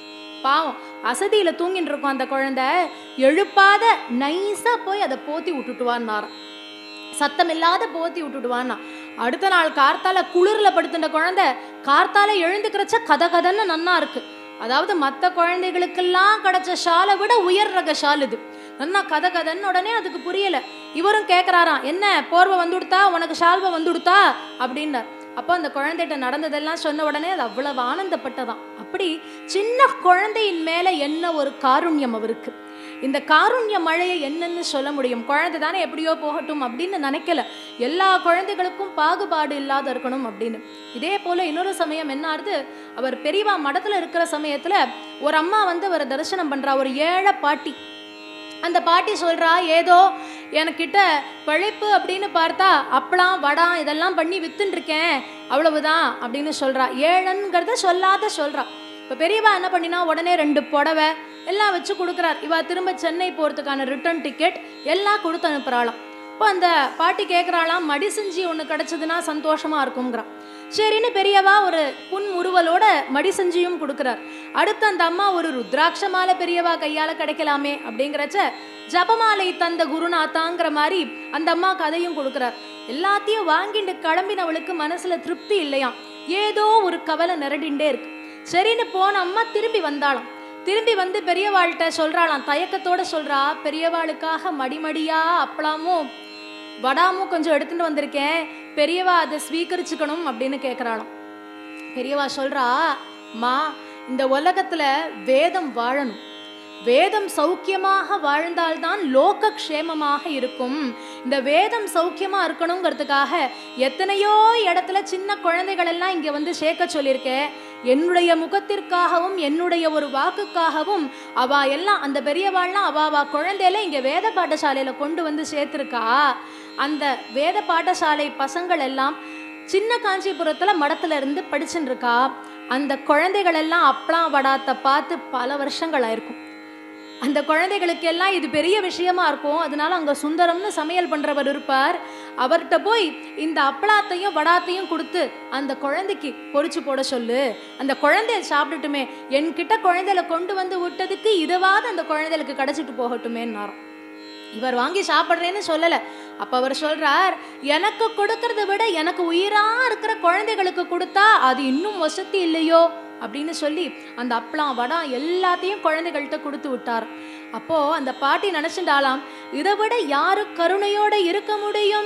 பாவம் அசதியில தூங்கின்னு இருக்கும் அந்த குழந்தை எழுப்பாத நைஸா போய் அதை போத்தி விட்டுட்டுவான்னாராம் சத்தம் இல்லாத போத்தி விட்டுடுவான்னா அடுத்த நாள் கார்த்தால குளிர்ல படுத்துட்ட குழந்தை கார்த்தால எழுந்துக்கிறச்ச கத கதன்னு நன்னா இருக்கு அதாவது மற்ற குழந்தைகளுக்கெல்லாம் கிடைச்ச ஷாலை விட உயர் ரக ஷால் இது நன்னா கத கதன்னு உடனே அதுக்கு புரியல இவரும் கேட்குறாராம் என்ன போர்வை வந்துடுத்தா உனக்கு ஷால்வை வந்துடுத்தா அப்படின்னார் அப்போ அந்த குழந்தைகிட்ட நடந்ததெல்லாம் சொன்ன உடனே அது அவ்வளவு ஆனந்தப்பட்டதாம் அப்படி சின்ன குழந்தையின் மேல என்ன ஒரு காருண்யம் அவருக்கு இந்த காருண்ய மழையை என்னன்னு சொல்ல முடியும் குழந்தை தானே எப்படியோ போகட்டும் அப்படின்னு நினைக்கல எல்லா குழந்தைகளுக்கும் பாகுபாடு இல்லாத இருக்கணும் அப்படின்னு இதே போல இன்னொரு சமயம் என்ன ஆறுது அவர் பெரியவா மடத்துல இருக்கிற சமயத்துல ஒரு அம்மா வந்து அவரை தரிசனம் பண்றா ஒரு ஏழை பாட்டி அந்த பாட்டி சொல்றா ஏதோ எனக்கிட்ட பழைப்பு அப்படின்னு பார்த்தா அப்பளம் வடம் இதெல்லாம் பண்ணி வித்துன்னு இருக்கேன் அவ்வளவுதான் அப்படின்னு சொல்றா ஏழன்கிறத சொல்லாத சொல்றா இப்போ பெரியவா என்ன பண்ணினா உடனே ரெண்டு புடவை எல்லாம் வச்சு கொடுக்குறார் இவா திரும்ப சென்னை போகிறதுக்கான ரிட்டர்ன் டிக்கெட் எல்லாம் கொடுத்து அனுப்புகிறாளாம் இப்போ அந்த பாட்டி கேட்குறாளாம் மடி செஞ்சு ஒன்று கிடச்சதுன்னா சந்தோஷமா இருக்குங்கிறான் சரின்னு பெரியவா ஒரு புன் முறுவலோட மடி செஞ்சியும் கொடுக்குறார் அடுத்து அந்த அம்மா ஒரு ருத்ராட்ச மாலை பெரியவா கையால கிடைக்கலாமே அப்படிங்கிறச்ச ஜபமாலை தந்த குருநாத்தாங்கிற மாதிரி அந்த அம்மா கதையும் கொடுக்குறார் எல்லாத்தையும் வாங்கிட்டு கிளம்பினவளுக்கு மனசுல திருப்தி இல்லையாம் ஏதோ ஒரு கவலை நிரடிண்டே இருக்கு சரின்னு போன அம்மா திரும்பி வந்தாளாம் திரும்பி வந்து பெரியவாள்கிட்ட சொல்றாளாம் தயக்கத்தோட சொல்றா பெரியவாளுக்காக மடிமடியா அப்பளாமும் வடாமும் கொஞ்சம் எடுத்துட்டு வந்திருக்கேன் பெரியவா அதை ஸ்வீகரிச்சுக்கணும் அப்படின்னு கேட்குறாளாம் பெரியவா சொல்றா மா இந்த உலகத்துல வேதம் வாழணும் வேதம் சௌக்கியமாக வாழ்ந்தால்தான் லோக க்ஷேமமாக இருக்கும் இந்த வேதம் சௌக்கியமா இருக்கணுங்கிறதுக்காக எத்தனையோ இடத்துல சின்ன குழந்தைகள் எல்லாம் இங்க வந்து சேர்க்க சொல்லியிருக்கேன் என்னுடைய முகத்திற்காகவும் என்னுடைய ஒரு வாக்குக்காகவும் அவ எல்லாம் அந்த பெரியவாள்லாம் அவ அவ குழந்தையில இங்க வேத பாடசாலையில கொண்டு வந்து சேர்த்திருக்கா அந்த வேத பாடசாலை பசங்கள் எல்லாம் சின்ன காஞ்சிபுரத்துல மடத்துல இருந்து படிச்சுட்டு இருக்கா அந்த குழந்தைகள் எல்லாம் அப்பளம் வடாத்தை பார்த்து பல வருஷங்கள் ஆயிருக்கும் அந்த குழந்தைகளுக்கு எல்லாம் இது பெரிய விஷயமா இருக்கும் அதனால அங்க சுந்தரம்னு சமையல் பண்றவர் இருப்பார் அவர்கிட்ட போய் இந்த அப்பளாத்தையும் வடாத்தையும் கொடுத்து அந்த குழந்தைக்கு பொரிச்சு போட சொல்லு அந்த குழந்தைய சாப்பிட்டுட்டுமே என்கிட்ட குழந்தையில கொண்டு வந்து விட்டதுக்கு இதுவாவது அந்த குழந்தைகளுக்கு கிடைச்சிட்டு போகட்டுமேன்னாராம் இவர் வாங்கி சாப்பிட்றேன்னு சொல்லல அப்ப அவர் சொல்றார் எனக்கு கொடுக்கறத விட எனக்கு உயிரா இருக்கிற குழந்தைகளுக்கு கொடுத்தா அது இன்னும் வசதி இல்லையோ அப்படின்னு சொல்லி அந்த அப்பளம் வடம் எல்லாத்தையும் குழந்தைகள்கிட்ட கொடுத்து விட்டார் அப்போ அந்த பாட்டி நினைச்சுட்டாலாம் இதை விட யாரு கருணையோட இருக்க முடியும்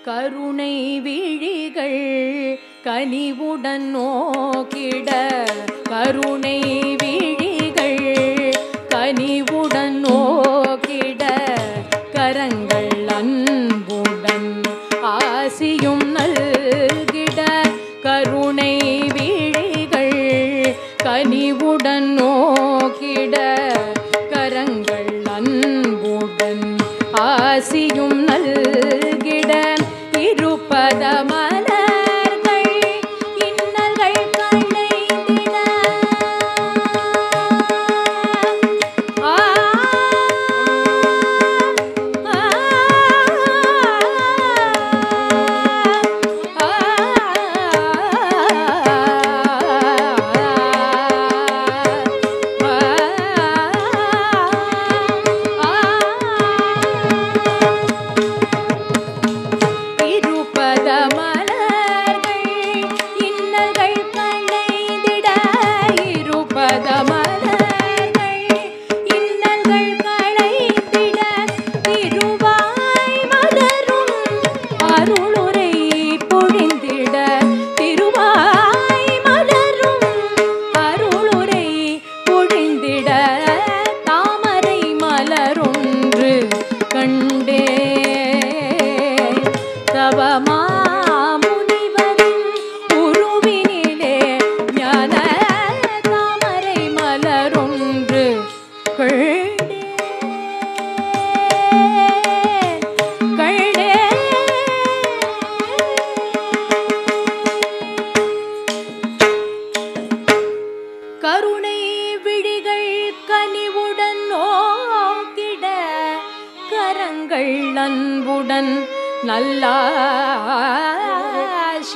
கருணை விழிகள் கனிவுடன் நோக்கிட கருணை விழிகள் கனிவுடன் நோக்கிட கரங்கள் அன்புடன் ஆசியும் நல்கிட கருணை விழிகள் கனிவுடன் நோக்கிட கரங்கள் அன்புடன் ஆசியும் நல்கிட இருப்பத மலர்கள் இன்னல்கள் களைந்திட ஆ ஆ ஆ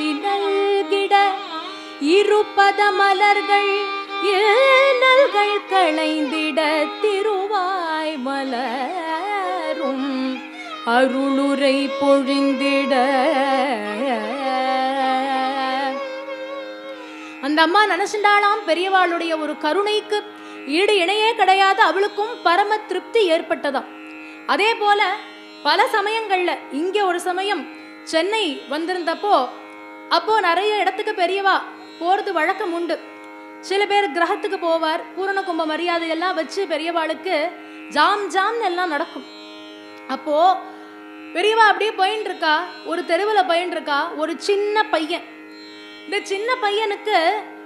காட்சி நல்கிட இருபத மலர்கள் ஏனல்கள் களைந்திட திருவாய் மலரும் அருளுரை பொழிந்திட அந்த அம்மா நினைச்சுட்டாளாம் பெரியவாளுடைய ஒரு கருணைக்கு ஈடு இணையே கிடையாது அவளுக்கும் பரம திருப்தி ஏற்பட்டதாம் அதே போல பல சமயங்கள்ல இங்க ஒரு சமயம் சென்னை வந்திருந்தப்போ அப்போ நிறைய இடத்துக்கு பெரியவா போறது வழக்கம் உண்டு சில பேர் கிரகத்துக்கு போவார் பூரண கும்ப மரியாதை எல்லாம் வச்சு பெரியவாளுக்கு ஜாம் ஜாம்னு எல்லாம் நடக்கும் அப்போ பெரியவா அப்படியே போயின்னு இருக்கா ஒரு தெருவில் போயின்னு இருக்கா ஒரு சின்ன பையன் இந்த சின்ன பையனுக்கு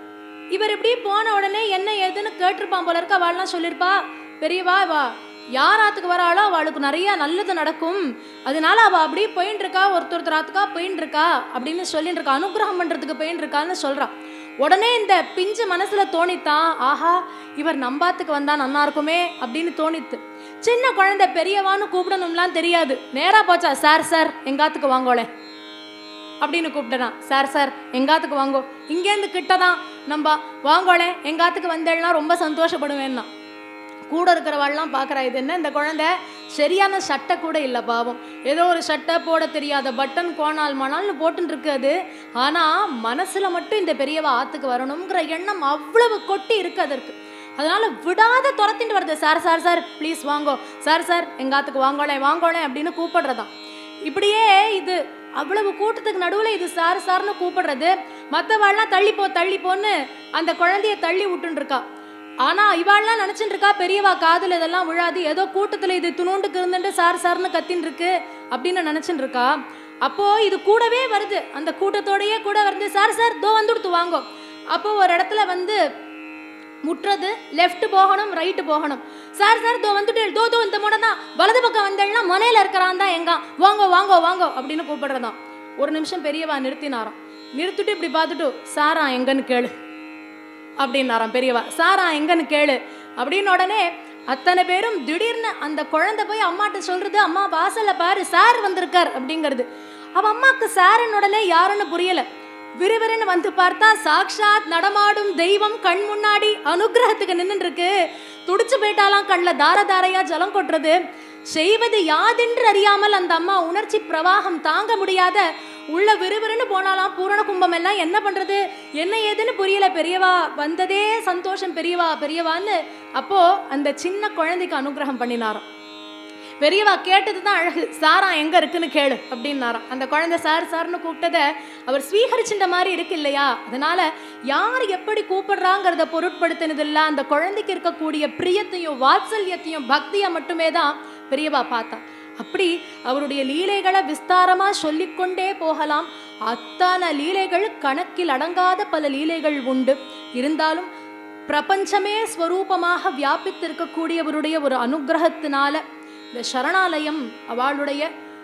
இவர் இப்படி போன உடனே என்ன ஏதுன்னு கேட்டிருப்பான் போல இருக்க அவள்லாம் சொல்லியிருப்பா பெரியவா வா யார் ஆத்துக்கு வராளோ அவளுக்கு நிறைய நல்லது நடக்கும் அதனால அவ அப்படியே போயின்னு இருக்கா ஒருத்தர் ஒருத்தர் ஆத்துக்கா போயின்னு இருக்கா அப்படின்னு சொல்லிட்டு இருக்கா அனுகிரகம் பண்றதுக்கு போயின்னு இருக்கான்னு சொல்றா உடனே இந்த பிஞ்சு மனசுல தோணித்தான் ஆஹா இவர் நம்பாத்துக்கு வந்தா நன்னா இருக்குமே அப்படின்னு தோணித்து சின்ன குழந்தை பெரியவான்னு கூப்பிடணும்லாம் தெரியாது நேரா போச்சா சார் சார் எங்காத்துக்கு வாங்கோளே அப்படின்னு கூப்பிட்டனான் சார் சார் எங்காத்துக்கு வாங்கோ இங்கேருந்து கிட்ட தான் நம்ம வாங்கோளேன் எங்காத்துக்கு வந்தேன்னா ரொம்ப சந்தோஷப்படுவேன்னா கூட இருக்கிறவாள்லாம் பார்க்குறா இது என்ன இந்த குழந்தை சரியான சட்டை கூட இல்லை பாவம் ஏதோ ஒரு சட்டை போட தெரியாத பட்டன் கோணால் மணால்னு போட்டுன்னு இருக்கு அது ஆனால் மனசில் மட்டும் இந்த பெரியவா ஆற்றுக்கு வரணுங்கிற எண்ணம் அவ்வளவு கொட்டி இருக்கு அதற்கு அதனால விடாத துரத்திட்டு வருது சார் சார் சார் ப்ளீஸ் வாங்கோ சார் சார் எங்காத்துக்கு வாங்கோளேன் வாங்கோளேன் அப்படின்னு கூப்பிடுறதாம் இப்படியே இது அவ்வளவு கூட்டத்துக்கு நடுவில் இது சார் சார்னு கூப்பிடுறது மற்றவாள்லாம் தள்ளி போ தள்ளி போன்னு அந்த குழந்தைய தள்ளி விட்டுன்னு இருக்கா ஆனா இவாள்லாம் நினைச்சிட்டு இருக்கா பெரியவா காதுல இதெல்லாம் விழாது ஏதோ கூட்டத்துல இது துணுண்டுக்கு இருந்துட்டு சார் சார்னு கத்தின்னு இருக்கு அப்படின்னு நினைச்சிட்டு இருக்கா அப்போ இது கூடவே வருது அந்த கூட்டத்தோடயே கூட வருது சார் சார் தோ வந்துடுத்து வாங்கோ அப்போ ஒரு இடத்துல வந்து முட்டுறது லெஃப்ட் போகணும் ரைட்டு போகணும் சார் சார் தோ வந்துட்டு தோ தோ இந்த முறை தான் வலது பக்கம் வந்தேன்னா மனையில இருக்கிறான் தான் எங்க வாங்கோ வாங்கோ வாங்கோ அப்படின்னு கூப்பிடுறதாம் ஒரு நிமிஷம் பெரியவா நிறுத்தினாராம் நிறுத்திட்டு இப்படி பார்த்துட்டு சாரா எங்கன்னு கேளு அப்படின்னாராம் பெரியவா சாரா எங்கன்னு கேளு அப்படின்னு உடனே அத்தனை பேரும் திடீர்னு அந்த குழந்தை போய் அம்மாட்ட சொல்றது அம்மா வாசல்ல பாரு சார் வந்திருக்கார் அப்படிங்கிறது அவ அம்மாக்கு சாருன்னு உடனே யாருன்னு புரியல விறுவிறுன்னு வந்து பார்த்தா சாக்ஷாத் நடமாடும் தெய்வம் கண் முன்னாடி அனுகிரகத்துக்கு நின்னுட்டு இருக்கு துடிச்சு போயிட்டாலாம் கண்ணுல தார தாரையா ஜலம் கொட்டுறது செய்வது யாதென்று அறியாமல் அந்த அம்மா உணர்ச்சி பிரவாகம் தாங்க முடியாத உள்ள விறுவிறுன்னு போனாலாம் பூரண கும்பம் எல்லாம் என்ன பண்றது என்ன ஏதுன்னு புரியல பெரியவா வந்ததே சந்தோஷம் பெரியவா பெரியவான்னு அப்போ அந்த சின்ன குழந்தைக்கு அனுகிரகம் பண்ணினாராம் பெரியவா கேட்டது தான் அழகு சாரா எங்க இருக்குன்னு கேளு அப்படின்னாராம் அந்த குழந்தை சார் சார்னு கூப்பிட்டதை அவர் ஸ்வீகரிச்சின்ற மாதிரி இருக்கு இல்லையா அதனால யார் எப்படி கூப்பிடுறாங்கிறத பொருட்படுத்தினதில்ல அந்த குழந்தைக்கு இருக்கக்கூடிய பிரியத்தையும் வாத்சல்யத்தையும் பக்தியை மட்டுமே தான் பெரியவா பார்த்தா அப்படி அவருடைய லீலைகளை விஸ்தாரமா சொல்லிக்கொண்டே போகலாம் அத்தனை லீலைகள் கணக்கில் அடங்காத பல லீலைகள் உண்டு இருந்தாலும் பிரபஞ்சமே ஸ்வரூபமாக வியாபித்திருக்கக்கூடியவருடைய ஒரு அனுகிரகத்தினால இந்த சரணாலயம் அவளுடைய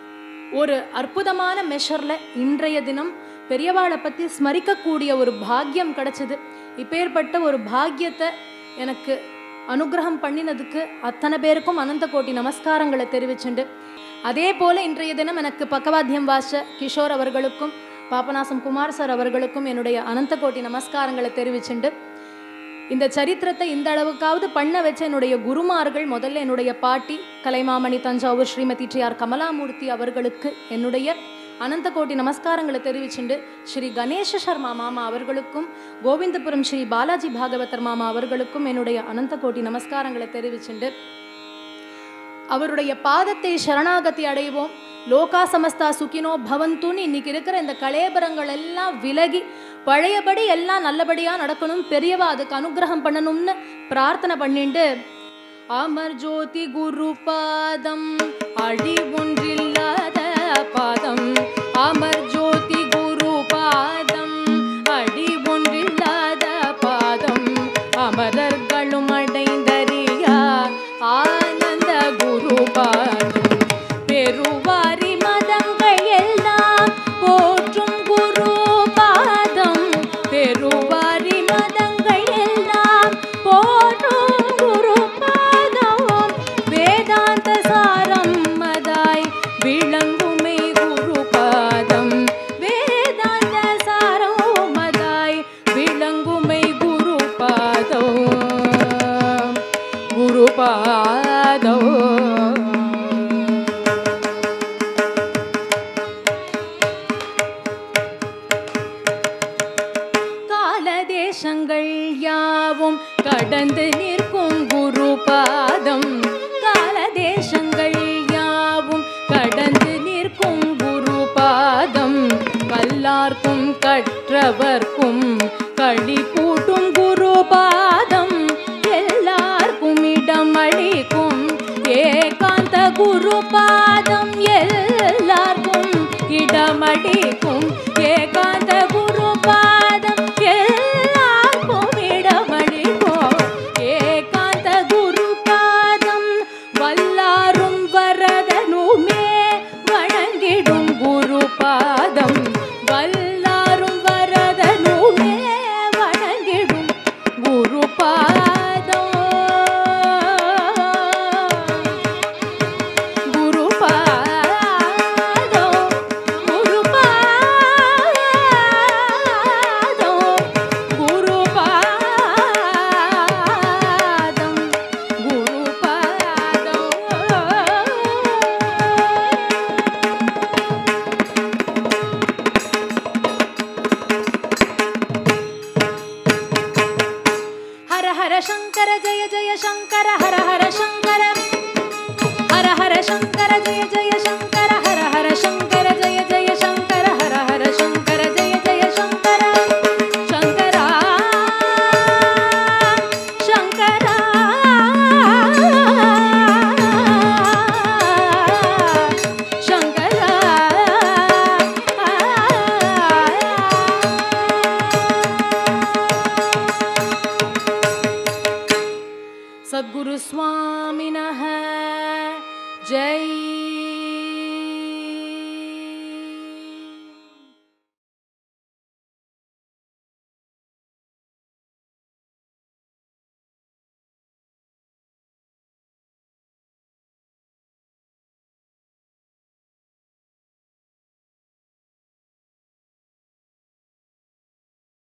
ஒரு அற்புதமான மெஷர்ல இன்றைய தினம் பெரியவாளை பற்றி ஸ்மரிக்கக்கூடிய ஒரு பாக்கியம் கிடைச்சது இப்பேற்பட்ட ஒரு பாக்கியத்தை எனக்கு அனுகிரகம் பண்ணினதுக்கு அத்தனை பேருக்கும் அனந்த கோட்டி நமஸ்காரங்களை தெரிவிச்சுண்டு அதே போல இன்றைய தினம் எனக்கு பக்கவாத்தியம் வாச கிஷோர் அவர்களுக்கும் பாபநாசம் குமார் சார் அவர்களுக்கும் என்னுடைய அனந்த கோட்டி நமஸ்காரங்களை தெரிவிச்சுண்டு இந்த சரித்திரத்தை இந்த அளவுக்காவது பண்ண வச்ச என்னுடைய குருமார்கள் முதல்ல என்னுடைய பாட்டி கலைமாமணி தஞ்சாவூர் ஸ்ரீமதி டி ஆர் கமலாமூர்த்தி அவர்களுக்கு என்னுடைய அனந்த கோட்டி நமஸ்காரங்களை தெரிவிச்சுண்டு ஸ்ரீ கணேச சர்மா மாமா அவர்களுக்கும் கோவிந்தபுரம் ஸ்ரீ பாலாஜி பாகவதர் மாமா அவர்களுக்கும் என்னுடைய அனந்த கோட்டி நமஸ்காரங்களை தெரிவிச்சுண்டு அவருடைய பாதத்தை சரணாகதி அடைவோம் லோகா சமஸ்தா சுகினோ பவந்துன்னு இன்னைக்கு இருக்கிற இந்த கலேபரங்கள் எல்லாம் விலகி பழையபடி எல்லாம் நல்லபடியா நடக்கணும் பெரியவா அதுக்கு அனுகிரகம் பண்ணணும்னு பிரார்த்தனை பண்ணிட்டு அமர் ஜோதி குரு பாதம் அடி ஒன்றில்லாத பாதம் அமர் ஜோதி குரு பாதம் அடி ஒன்றில்லாத பாதம் அமரர்களும் அடைந்தறியா ஆனந்த குரு பாதம் பெருவாரி மதங்கள் எல்லாம் போற்றும் குரு பாதம் பெருவாரி மதங்கள் எல்லாம் போற்றும் குரு பாதம் வேதாந்த சாரம் மதாய் விள தேசங்கள் யாவும் கடந்து நிற்கும் குரு பாதம் கால தேசங்கள் யாவும் கடந்து நிற்கும் குரு பாதம் கல்லார்க்கும் கற்றவர்க்கும் களி கூட்டும் குரு பாதம் எல்லார்க்கும் இடமளிக்கும் ஏகாந்த குரு பாதம் எல்லார்க்கும் இடமளிக்கும் ஏகாந்த குரு பாதம் எல்லார்க்கும் இடமளிக்கும் ஏகாந்த குரு பாதம் வல்லாரும் வரதனுமே வணங்கிடும் குரு பாதம் வல்லாரும் வரதனுமே வணங்கிடும் குரு பாதம் குரு பாதம் குரு பாதம் குரு பாதம் குரு பாதம் हर हर शङ्कर जय जय शङ्कर हर हर शङ्कर हर हर शङ्कर जय जय शङ्कर हर हर शङ्कर जय जय शङ्कर हर हर शङ्कर जय जय शङ्कर शङ्करा शङ्करा सद्गुरुस्वामिनः जय